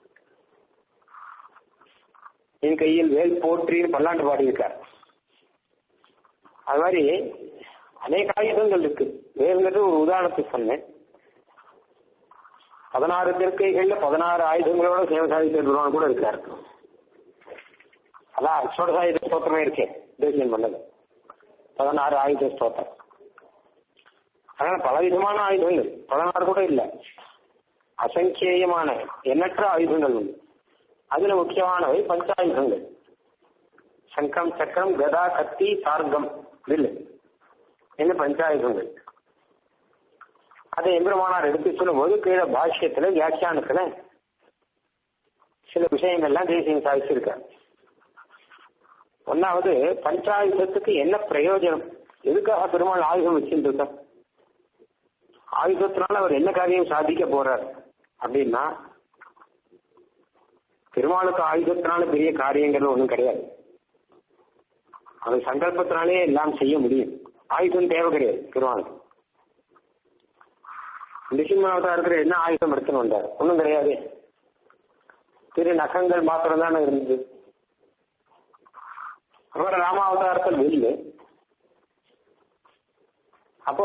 என் கையில் வேல் போற்றின்னு பல்லாண்டு பாடியிருக்கார் அது மாதிரி அநேக ஆயுதங்கள் இருக்கு வேறுங்கிறது ஒரு உதாரணத்துக்கு சொன்னேன் பதினாறு திருக்கைகள்ல பதினாறு ஆயுதங்களோட சேவசாயுத பெருமான் கூட இருக்காரு அதான் அஸ்வரசாயுத ஸ்தோத்திரமே இருக்கேன் தேசியம் பண்ணது பதினாறு ஆயுத ஸ்தோத்திரம் அதனால பலவிதமான ஆயுதங்கள் பதினாறு கூட இல்ல அசங்கேயமான எண்ணற்ற ஆயுதங்கள் உண்டு அதுல முக்கியமானவை பஞ்சாயுதங்கள் சங்கம் சக்கரம் கதா கத்தி சார்கம் வில் என்ன பஞ்சாயுதங்கள் அதை எம்பெருமானார் எடுத்து சொல்லும்போது கீழே பாஷ்யத்துல வியாக்கியானத்துல சில விஷயங்கள்லாம் தேசியம் சாதிச்சிருக்கார் ஒன்னாவது பஞ்சாயுதத்துக்கு என்ன பிரயோஜனம் எதுக்காக பெருமாள் ஆயுதம் வச்சுட்டு ஆயுதத்தினால அவர் என்ன காரியம் சாதிக்க போறார் அப்படின்னா பெருமாளுக்கு ஆயுதத்தினால பெரிய காரியங்கள் ஒன்றும் கிடையாது அவர் சங்கல்பத்தினாலே எல்லாம் செய்ய முடியும் ஆயுதம் தேவை கிடையாது பெருமாளுக்கு நிசிம்மாவதா இருக்கிற என்ன ஆயுதம் எடுத்துன்னு வந்தார் ஒன்றும் கிடையாது திரு நகங்கள் மாத்திரம் தானே இருந்தது அப்புறம் ராமாவதாரத்தில் வில்லு அப்போ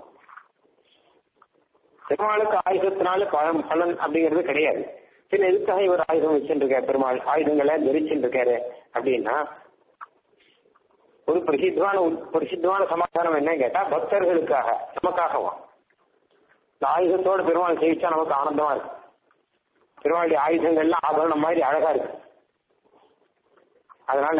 பெருமாளுக்கு ஆயுதத்தினால பலன் பலன் அப்படிங்கிறது கிடையாது பின்ன எதுக்காக இவர் ஆயுதம் வச்சுருக்காரு பெருமாள் ஆயுதங்களை தரிச்சுருக்காரு அப்படின்னா ஒரு பிரசித்தமான பிரசித்தமான சமாதானம் என்ன கேட்டா பக்தர்களுக்காக நமக்காகவும் இந்த ஆயுதத்தோட பெருமாள் சேவிச்சா நமக்கு ஆனந்தமா இருக்கு பெருமாளுடைய ஆயுதங்கள்லாம் ஆபரணம் மாதிரி அழகா இருக்கு அதனால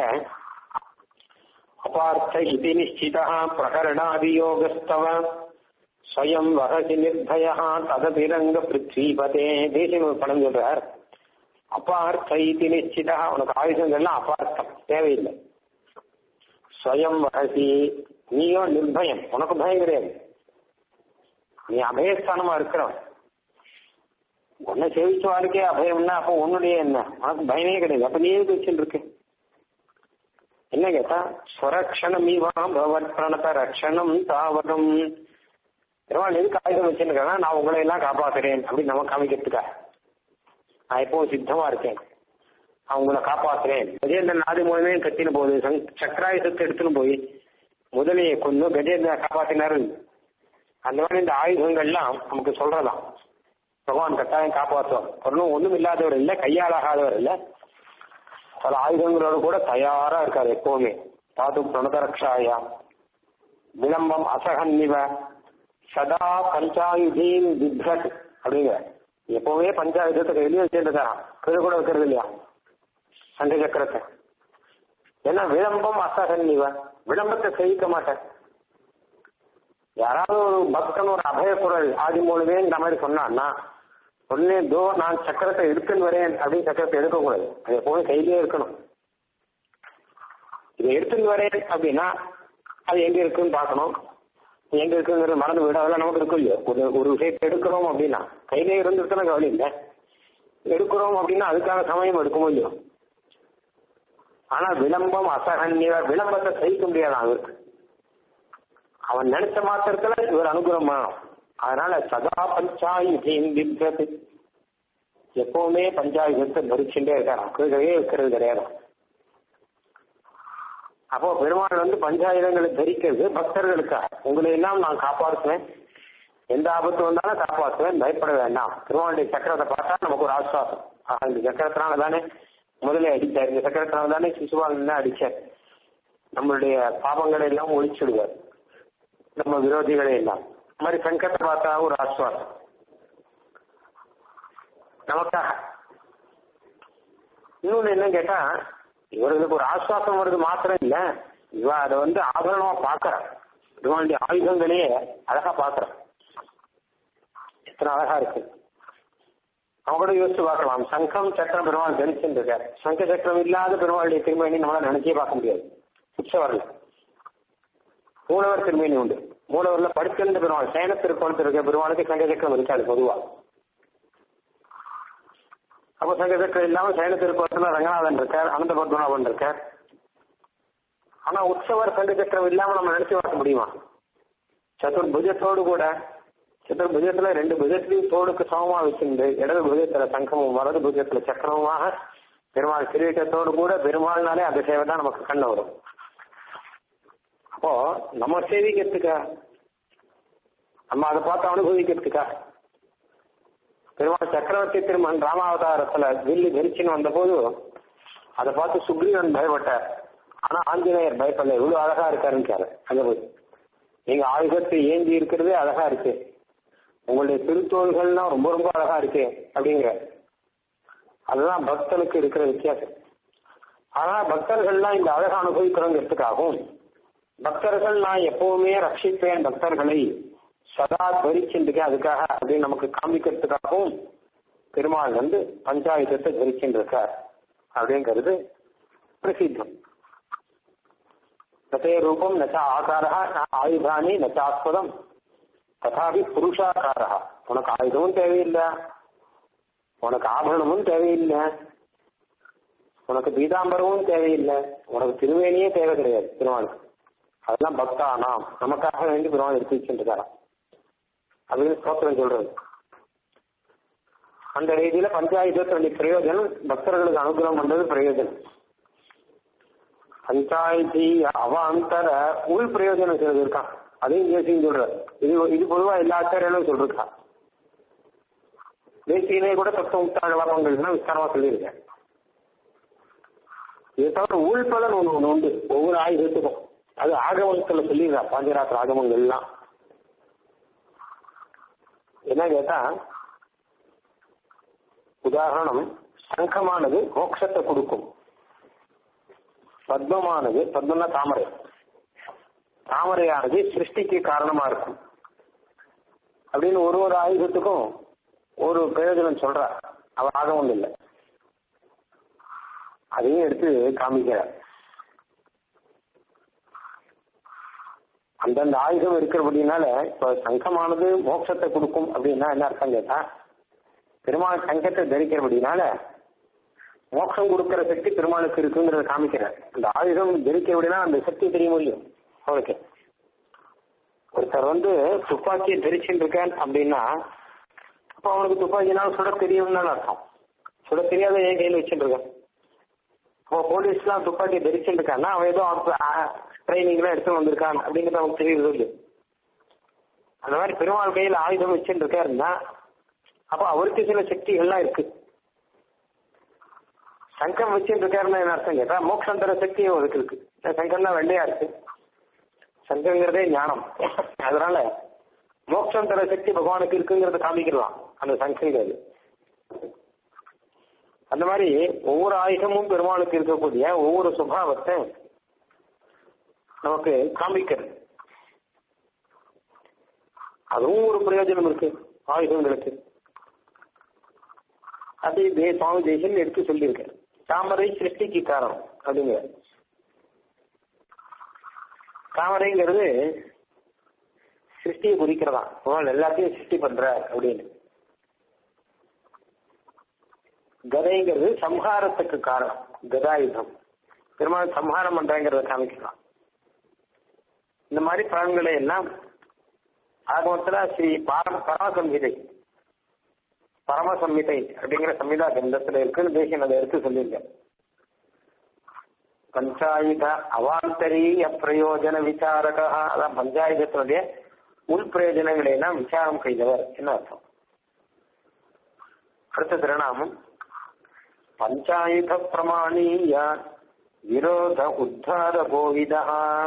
அபார்த்த இதி நிச்சிதா பிரகரணாதியோகஸ்தவ ஸ்வயம் வகசி நிர்பயா ததபிரங்க பிருத்விபதே தேசியம் ஒரு படம் சொல்றார் அபார்த்த இதி நிச்சிதா உனக்கு ஆயுதங்கள்லாம் அபார்த்தம் தேவையில்லை ஸ்வயம் வகசி நீயோ நிர்பயம் உனக்கு பயம் கிடையாது நீ அபயஸ்தானமா இருக்கிறவன் உன்னை சேவிச்ச வாழ்க்கையே அபயம்னா அப்போ உன்னுடைய என்ன உனக்கு பயமே கிடையாது அப்ப நீ எதுக்கு வச்சுட்டு இருக்கு என்ன கேட்டா ஸ்வரக்ஷணம் இவாம் பவத் பிரணத ரக்ஷணம் தாவரம் பெருமாள் எதுக்கு ஆயுதம் வச்சிருக்கா நான் உங்களை எல்லாம் காப்பாத்துறேன் அப்படின்னு நம்ம காமிக்கிறதுக்கா நான் எப்பவும் சித்தமா இருக்கேன் நான் உங்களை காப்பாத்துறேன் கஜேந்திரன் ஆதி மூலமே கத்தின போது சக்கராயுதத்தை எடுத்துன்னு போய் முதலையை கொண்டு கஜேந்திர காப்பாத்தினாரு அந்த மாதிரி இந்த ஆயுதங்கள்லாம் நமக்கு சொல்றதாம் பகவான் கட்டாயம் காப்பாற்றுவார் ஒன்றும் ஒன்றும் இல்லாதவர் இல்லை கையாளாகாதவர் இல்லை பல ஆயுதங்களோட கூட தயாரா இருக்காரு எப்பவுமே தாது பிரணதரக்ஷாயா விளம்பம் அசகன்னிவ சதா பஞ்சாயுதீன் விப்ரத் அப்படிங்கிற எப்பவுமே பஞ்சாயுதத்தை கையிலேயே வச்சுருக்காராம் கீழே கூட வைக்கிறது இல்லையா சண்டை சக்கரத்தை ஏன்னா விளம்பம் அசகன்னிவ விளம்பத்தை செய்யிக்க மாட்டேன் யாராவது ஒரு பக்தன் ஒரு அபய குரல் ஆதி மூலமே இந்த மாதிரி சொன்னான்னா உடனே தோ நான் சக்கரத்தை எடுத்துன்னு வரேன் அப்படின்னு சக்கரத்தை எடுக்கக்கூடாது அது எப்பவுமே கையிலே இருக்கணும் இதை எடுத்துன்னு வரேன் அப்படின்னா அது எங்க இருக்குன்னு பார்க்கணும் எங்க இருக்குங்கிறது மறந்து விட அதெல்லாம் நமக்கு இருக்கும் இல்லையோ ஒரு ஒரு விஷயத்தை எடுக்கிறோம் அப்படின்னா கையிலே இருந்துருக்குன்னா கவலை இல்லை எடுக்கிறோம் அப்படின்னா அதுக்கான சமயம் எடுக்குமோ இல்லையோ ஆனா விளம்பம் அசகன்ய விளம்பத்தை சகிக்க முடியாது அவருக்கு அவன் நினைச்ச மாத்திரத்துல இவர் அனுகிரகம் பண்ணணும் அதனால சதா பஞ்சாயுதம் விப்ரது எப்பவுமே பஞ்சாயுதத்தை தரிச்சுட்டே இருக்காராம் கீழே இருக்கிறது கிடையாது அப்போ பெருமாள் வந்து பஞ்சாயுதங்களை தரிக்கிறது பக்தர்களுக்காக உங்களை எல்லாம் நான் காப்பாற்றுவேன் எந்த ஆபத்து வந்தாலும் காப்பாற்றுவேன் பயப்பட வேண்டாம் பெருமாளுடைய சக்கரத்தை பார்த்தா நமக்கு ஒரு ஆசுவாசம் ஆஹ் இந்த சக்கரத்தினால தானே முதலே அடிச்சார் இந்த சக்கரத்தினால தானே சிசுபாலன் தான் அடிச்சார் நம்மளுடைய பாவங்களை எல்லாம் ஒழிச்சுடுவார் நம்ம விரோதிகளை எல்லாம் இந்த மாதிரி சங்கத்தை பார்த்தா ஒரு ஆசுவாசம் நமக்காக இன்னொன்னு என்ன கேட்டா இவர்களுக்கு ஒரு ஆசுவாசம் வருது மாத்திரம் இல்ல இவ அதை வந்து ஆபரணமா பாக்குற இவனுடைய ஆயுதங்களையே அழகா பாக்குற எத்தனை அழகா இருக்கு அவங்க கூட யோசிச்சு பார்க்கலாம் சங்கம் சக்கரம் பெருமாள் தரிச்சுட்டு இருக்காரு சங்க சக்கரம் இல்லாத பெருமாளுடைய திருமணி நம்மளால நினைச்சே பார்க்க முடியாது உற்சவர்ல மூலவர் திருமேனி உண்டு மூலவர்ல படுத்திருந்த பெருமாள் சேன திருக்கோணத்தில் இருக்க பெருமாளுக்கு சங்க சக்கரம் இருக்காது பொதுவா அப்போ சங்க சக்கரம் இல்லாம சேன திருக்கோணத்துல ரங்கநாதன் இருக்கார் அனந்த பத்மநாபன் இருக்கார் ஆனா உற்சவர் சங்க சக்கரம் இல்லாம நம்ம நினைச்சு பார்க்க முடியுமா சதுர்புஜத்தோடு கூட சதுர்புஜத்துல ரெண்டு புஜத்திலையும் தோடுக்கு சமமா வச்சிருந்து இடது புஜத்துல சங்கமும் வலது புஜத்துல சக்கரமுமாக பெருமாள் கிரீட்டத்தோடு கூட பெருமாள்னாலே அந்த சேவை தான் நமக்கு கண்ணு வரும் அப்போ நம்ம சேவிக்கிறதுக்கா நம்ம அதை பார்த்து அனுபவிக்கிறதுக்கா பெருமாள் சக்கரவர்த்தி திருமன் ராமாவதாரத்துல வில்லு தரிச்சின்னு வந்த போது அதை பார்த்து சுக்ரீவன் பயப்பட்டார் ஆனா ஆஞ்சநேயர் பயப்படல இவ்வளவு அழகா இருக்காருன்னு அங்க போய் நீங்க ஆயுதத்தை ஏந்தி இருக்கிறதே அழகா இருக்கு உங்களுடைய திருத்தோள்கள்லாம் ரொம்ப ரொம்ப அழகா இருக்கு அப்படிங்கிற அதுதான் பக்தனுக்கு இருக்கிற வித்தியாசம் ஆனா பக்தர்கள்லாம் இந்த அழகை அனுபவிக்கிறோங்கிறதுக்காகவும் பக்தர்கள் நான் எப்பவுமே ரட்சிப்பேன் பக்தர்களை சதா தரிச்சுருக்கேன் அதுக்காக அப்படின்னு நமக்கு காமிக்கிறதுக்காகவும் பெருமாள் வந்து பஞ்சாயுதத்தை தரிச்சுருக்கார் அப்படிங்கிறது பிரசித்தம் நத்தே ரூபம் நச்ச ஆகாரா ந ஆயுதானி நச்சாஸ்பதம் ததாபி புருஷாகாரா உனக்கு ஆயுதமும் தேவையில்லை உனக்கு ஆபரணமும் தேவையில்லை உனக்கு பீதாம்பரமும் தேவையில்லை உனக்கு திருவேணியே தேவை கிடையாது திருவானுக்கு அதெல்லாம் பக்தா நாம் நமக்காக வேண்டி பெருமாள் எடுத்து வச்சுருக்காராம் அப்படின்னு ஸ்தோத்திரம் சொல்றது அந்த ரீதியில பஞ்சாயுதத்தினுடைய பிரயோஜனம் பக்தர்களுக்கு அனுகிரகம் பண்றது பிரயோஜனம் பஞ்சாயத்தி அவாந்தர உள் பிரயோஜனம் சிலது இருக்கான் அதையும் தேசியம் சொல்றாரு இது இது பொதுவா எல்லா ஆச்சாரியாலும் சொல்லிருக்கான் தேசியனே கூட தத்துவ முக்தாழ வரவங்கள்னா விஸ்தாரமா சொல்லியிருக்கேன் இது தவிர உள்பலன் ஒன்று ஒன்று உண்டு ஒவ்வொரு ஆயுதத்துக்கும் அது ஆகமத்துல சொல்லிடுறா பாஞ்சராத்திர ஆகமங்கள் எல்லாம் என்ன கேட்டா உதாரணம் சங்கமானது மோட்சத்தை கொடுக்கும் பத்மமானது பத்மனா தாமரை தாமரையானது சிருஷ்டிக்கு காரணமா இருக்கும் அப்படின்னு ஒரு ஒரு ஆயுதத்துக்கும் ஒரு பிரயோஜனம் சொல்றா அவ ஆகமம் இல்லை அதையும் எடுத்து காமிக்கிறார் அந்தந்த ஆயுதம் இருக்கிறபடினால இப்ப சங்கமானது மோட்சத்தை கொடுக்கும் அப்படின்னா என்ன அர்த்தம் கேட்டா பெருமாள் சங்கத்தை தரிக்கிறபடினால மோட்சம் கொடுக்கிற சக்தி பெருமாளுக்கு இருக்குங்கிறத காமிக்கிறார் அந்த ஆயுதம் தரிக்கிறபடினா அந்த சக்தி தெரிய முடியும் அவருக்கு ஒருத்தர் வந்து துப்பாக்கியை தரிச்சுட்டு இருக்கேன் அப்படின்னா அப்போ அவனுக்கு துப்பாக்கினால சுட தெரியும்னு அர்த்தம் சுட தெரியாத என் கையில் வச்சுட்டு இருக்கேன் அப்போ போலீஸ்லாம் துப்பாக்கி தரிச்சுட்டு இருக்கான்னா அவன் ஏதோ ட்ரைனிங்லாம் எடுத்து வந்திருக்கான் அப்படிங்கிறது அவனுக்கு தெரியுது இல்லை அந்த மாதிரி பெருமாள் கையில் ஆயுதம் வச்சுட்டு இருக்காருன்னா அப்போ அவருக்கு சில சக்திகள்லாம் இருக்கு சங்கம் வச்சுட்டு இருக்காருன்னா என்ன அர்த்தம் கேட்டா மோட்சம் தர சக்தி அவருக்கு இருக்கு சங்கம் தான் வெள்ளையா இருக்கு சங்கங்கிறதே ஞானம் அதனால மோட்சம் தர சக்தி பகவானுக்கு இருக்குங்கிறத காமிக்கலாம் அந்த சங்கங்கிறது அந்த மாதிரி ஒவ்வொரு ஆயுதமும் பெருமாளுக்கு இருக்கக்கூடிய ஒவ்வொரு சுபாவத்தை நமக்கு காமிக்கிறது அதுவும் ஒரு பிரயோஜனம் இருக்கு ஆயுதங்களுக்கு அது தே சுவாமி தேசம் எடுத்து சொல்லியிருக்காரு தாமரை சிருஷ்டிக்கு காரணம் அப்படிங்கிற தாமரைங்கிறது சிருஷ்டியை குறிக்கிறதா எல்லாத்தையும் சிருஷ்டி பண்ற அப்படின்னு கதைங்கிறது சம்ஹாரத்துக்கு காரணம் கதாயுதம் பெருமாள் சம்ஹாரம் பண்றேங்கிறத காமிக்கலாம் இந்த மாதிரி பலன்களை எல்லாம் ஆகமத்துல ஸ்ரீ பாரம் பரமசம்ஹிதை பரமசம்ஹிதை அப்படிங்கிற சம்ஹிதா கிரந்தத்துல இருக்குன்னு தேசியம் அதை எடுத்து சொல்லியிருக்கேன் பஞ்சாயுத அவாந்தரீய பிரயோஜன விசாரகா அதான் பஞ்சாயுதத்தினுடைய உள் பிரயோஜனங்களை எல்லாம் விசாரம் செய்தவர் என்ன அர்த்தம் அடுத்த திருநாமம் பஞ்சாயுத பிரமாணீய விரோத உத்தார கோவிதா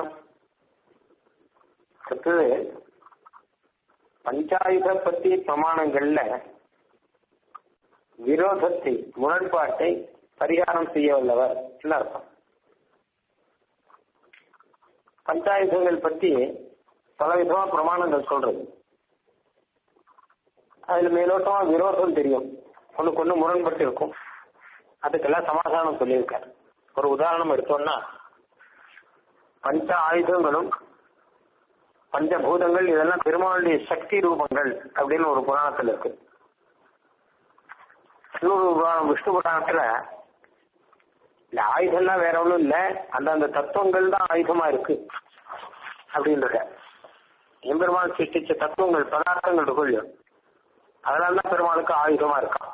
அடுத்தது பஞ்சாயுத பத்தி பிரமாணங்கள்ல விரோதத்தை முரண்பாட்டை பரிகாரம் செய்ய வல்லவர் என்ன அர்த்தம் பஞ்சாயுதங்கள் பத்தி பல விதமா பிரமாணங்கள் சொல்றது அதுல மேலோட்டமா விரோதம் தெரியும் ஒண்ணுக்கு ஒண்ணு முரண்பட்டு இருக்கும் அதுக்கெல்லாம் சமாதானம் சொல்லியிருக்காரு ஒரு உதாரணம் எடுத்தோம்னா பஞ்ச ஆயுதங்களும் பஞ்சபூதங்கள் இதெல்லாம் பெருமாளுடைய சக்தி ரூபங்கள் அப்படின்னு ஒரு புராணத்துல இருக்கு இன்னொரு புராணம் விஷ்ணு புராணத்துல இந்த ஆயுதம்லாம் வேற ஒண்ணும் இல்ல அந்தந்த தத்துவங்கள் தான் ஆயுதமா இருக்கு அப்படின்றத எம்பெருமான் சிருஷ்டிச்ச தத்துவங்கள் பதார்த்தங்கள் இருக்குல்ல அதனால தான் பெருமாளுக்கு ஆயுதமா இருக்கான்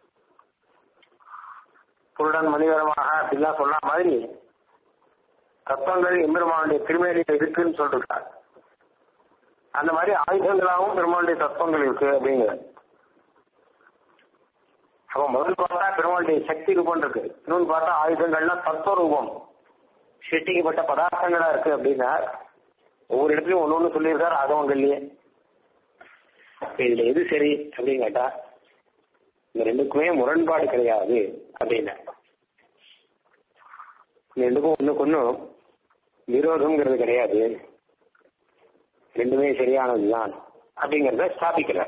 புருடன் மணிவரமாக அப்படிலாம் சொன்ன மாதிரி தத்துவங்கள் எம்பெருமானுடைய திருமேனியில் இருக்குன்னு சொல்றார் அந்த மாதிரி ஆயுதங்களாகவும் பெருமாளுடைய தத்துவங்கள் இருக்கு அப்படிங்கிற அப்ப முதல் பார்த்தா பெருமாளுடைய சக்தி ரூபம் இருக்கு இன்னொன்று பார்த்தா ஆயுதங்கள்லாம் தத்துவ ரூபம் சிருஷ்டிக்கப்பட்ட பதார்த்தங்களா இருக்கு அப்படின்னா ஒவ்வொரு இடத்துலயும் ஒண்ணு ஒண்ணு சொல்லியிருக்காரு ஆகவங்கள்லயே இதுல எது சரி அப்படின்னு கேட்டா இந்த ரெண்டுக்குமே முரண்பாடு கிடையாது அப்படின்னா இந்த ரெண்டுக்கும் ஒண்ணுக்கு ஒன்றும் விரோதம்ங்கிறது கிடையாது ரெண்டுமே சரியானதுதான் அப்படிங்கிறத ஸ்தாபிக்கிறார்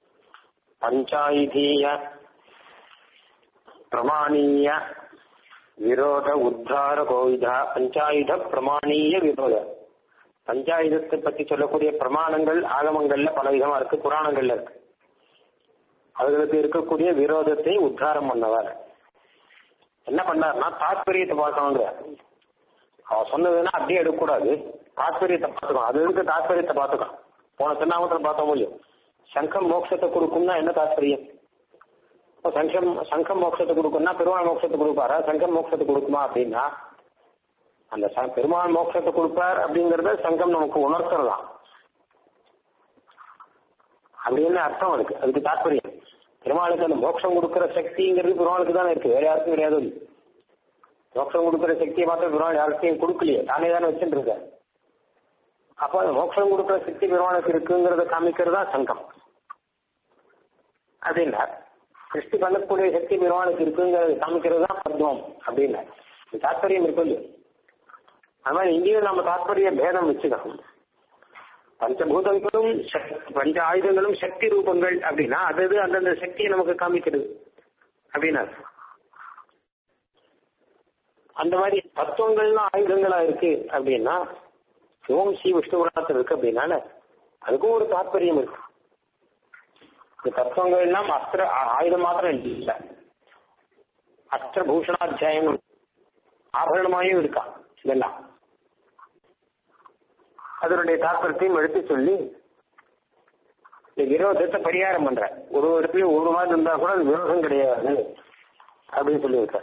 பஞ்சாயுதீய பிரமாணீய விரோத உத்தார கோவிதா பஞ்சாயுத பிரமாணீய விரோத பஞ்சாயுதத்தை பத்தி சொல்லக்கூடிய பிரமாணங்கள் ஆகமங்கள்ல பல விதமா இருக்கு புராணங்கள்ல இருக்கு அவர்களுக்கு இருக்கக்கூடிய விரோதத்தை உத்தாரம் பண்ணவர் என்ன பண்ணார்னா தாத்பரியத்தை பார்க்கணுங்கிற அவ சொன்னதுன்னா அப்படியே எடுக்கக்கூடாது தாத்பரியத்தை பார்த்துக்கணும் அது இருக்கு தாத்பரியத்தை பார்த்துக்கலாம் போன திருநாமத்தில் பார்த்த முடியும் சங்கம் மோட்சத்தை கொடுக்கும்னா என்ன தாத்பரியம் இப்போ சங்கம் சங்கம் மோட்சத்தை கொடுக்கும்னா பெருமாள் மோட்சத்தை கொடுப்பாரா சங்கம் மோட்சத்தை கொடுக்குமா அப்படின்னா அந்த ச- பெருமாள் மோட்சத்தை கொடுப்பார் அப்படிங்கறத சங்கம் நமக்கு உணர்த்துறதாம் அப்படின்னு அர்த்தம் அதுக்கு அதுக்கு தாற்பயம் பெருமாளுக்கு அந்த மோட்சம் கொடுக்கிற சக்திங்கிறது பெருமாளுக்கு தானே இருக்கு வேற யாருக்கும் கிடையாது அது. மோட்சம் கொடுக்கிற சக்தியை மாத்திரம் பெருமாள் யாருக்கையும் கொடுக்கலையே தானே தானே வச்சுட்டு இருக்காரு அப்போ அந்த மோட்சம் கொடுக்கிற சக்தி பெருமாளுக்கு இருக்குங்கிறத காமிக்கிறது தான் சங்கம் அப்படின்னா சிருஷ்டி பண்ணக்கூடிய சக்தி பெருமாளுக்கு இருக்குங்கிறத காமிக்கிறது தான் பத்மம் அப்படின்னா இது தாற்பயம் இருக்கு இல்லையா? அது மாதிரி இங்கேயும் நம்ம தாற்பரிய பேதம் வச்சுக்கணும் பஞ்சபூதங்களும் சக்- பஞ்ச ஆயுதங்களும் சக்தி ரூபங்கள் அப்படின்னா அது அது அந்தந்த சக்தியை நமக்கு காமிக்கிறது அப்படின்னா அந்த மாதிரி தத்துவங்கள்லாம் ஆயுதங்களா இருக்கு அப்படின்னா ஓம் ஸ்ரீ விஷ்ணுபுராணத்தில் இருக்கு அப்படின்னால அதுக்கும் ஒரு தாற்பயம் இருக்கு இந்த தத்துவங்கள் எல்லாம் அஸ்திர ஆ- ஆயுதம் மாத்திரம் இல்லை அஸ்திர பூஷணாத்தியாயம் ஆபரணமாயும் இருக்கா இதெல்லாம் அதனுடைய தாக்கத்தையும் எடுத்து சொல்லி இந்த விரோதத்தை பரிகாரம் பண்ற ஒரு இடத்துலயும் ஒரு மாதிரி இருந்தா கூட அது விரோதம் கிடையாது அப்படின்னு சொல்லியிருக்க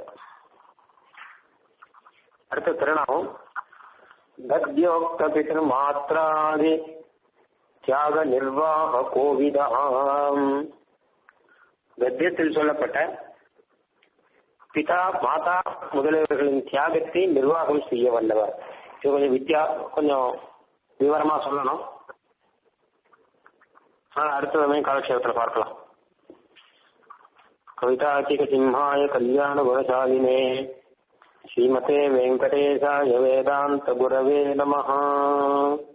அடுத்த திருநாமம் தக்யோக்த பிதர் மாத்ராதி தியாக நிர்வாக கோவிதாம் கத்தியத்தில் சொல்லப்பட்ட பிதா மாதா முதலியவர்களின் தியாகத்தை நிர்வாகம் செய்ய வல்லவர் இது கொஞ்சம் வித்தியா கொஞ்சம் விவரமா சொல்லணும் ஆனா அடுத்த சமயம் காலக்ஷேபத்தில் பார்க்கலாம் கவிதாச்சிக சிம்ஹாய கல்யாண குணசாலினே ஸ்ரீமதே வெங்கடேசாய வேதாந்த குரவே நமஹ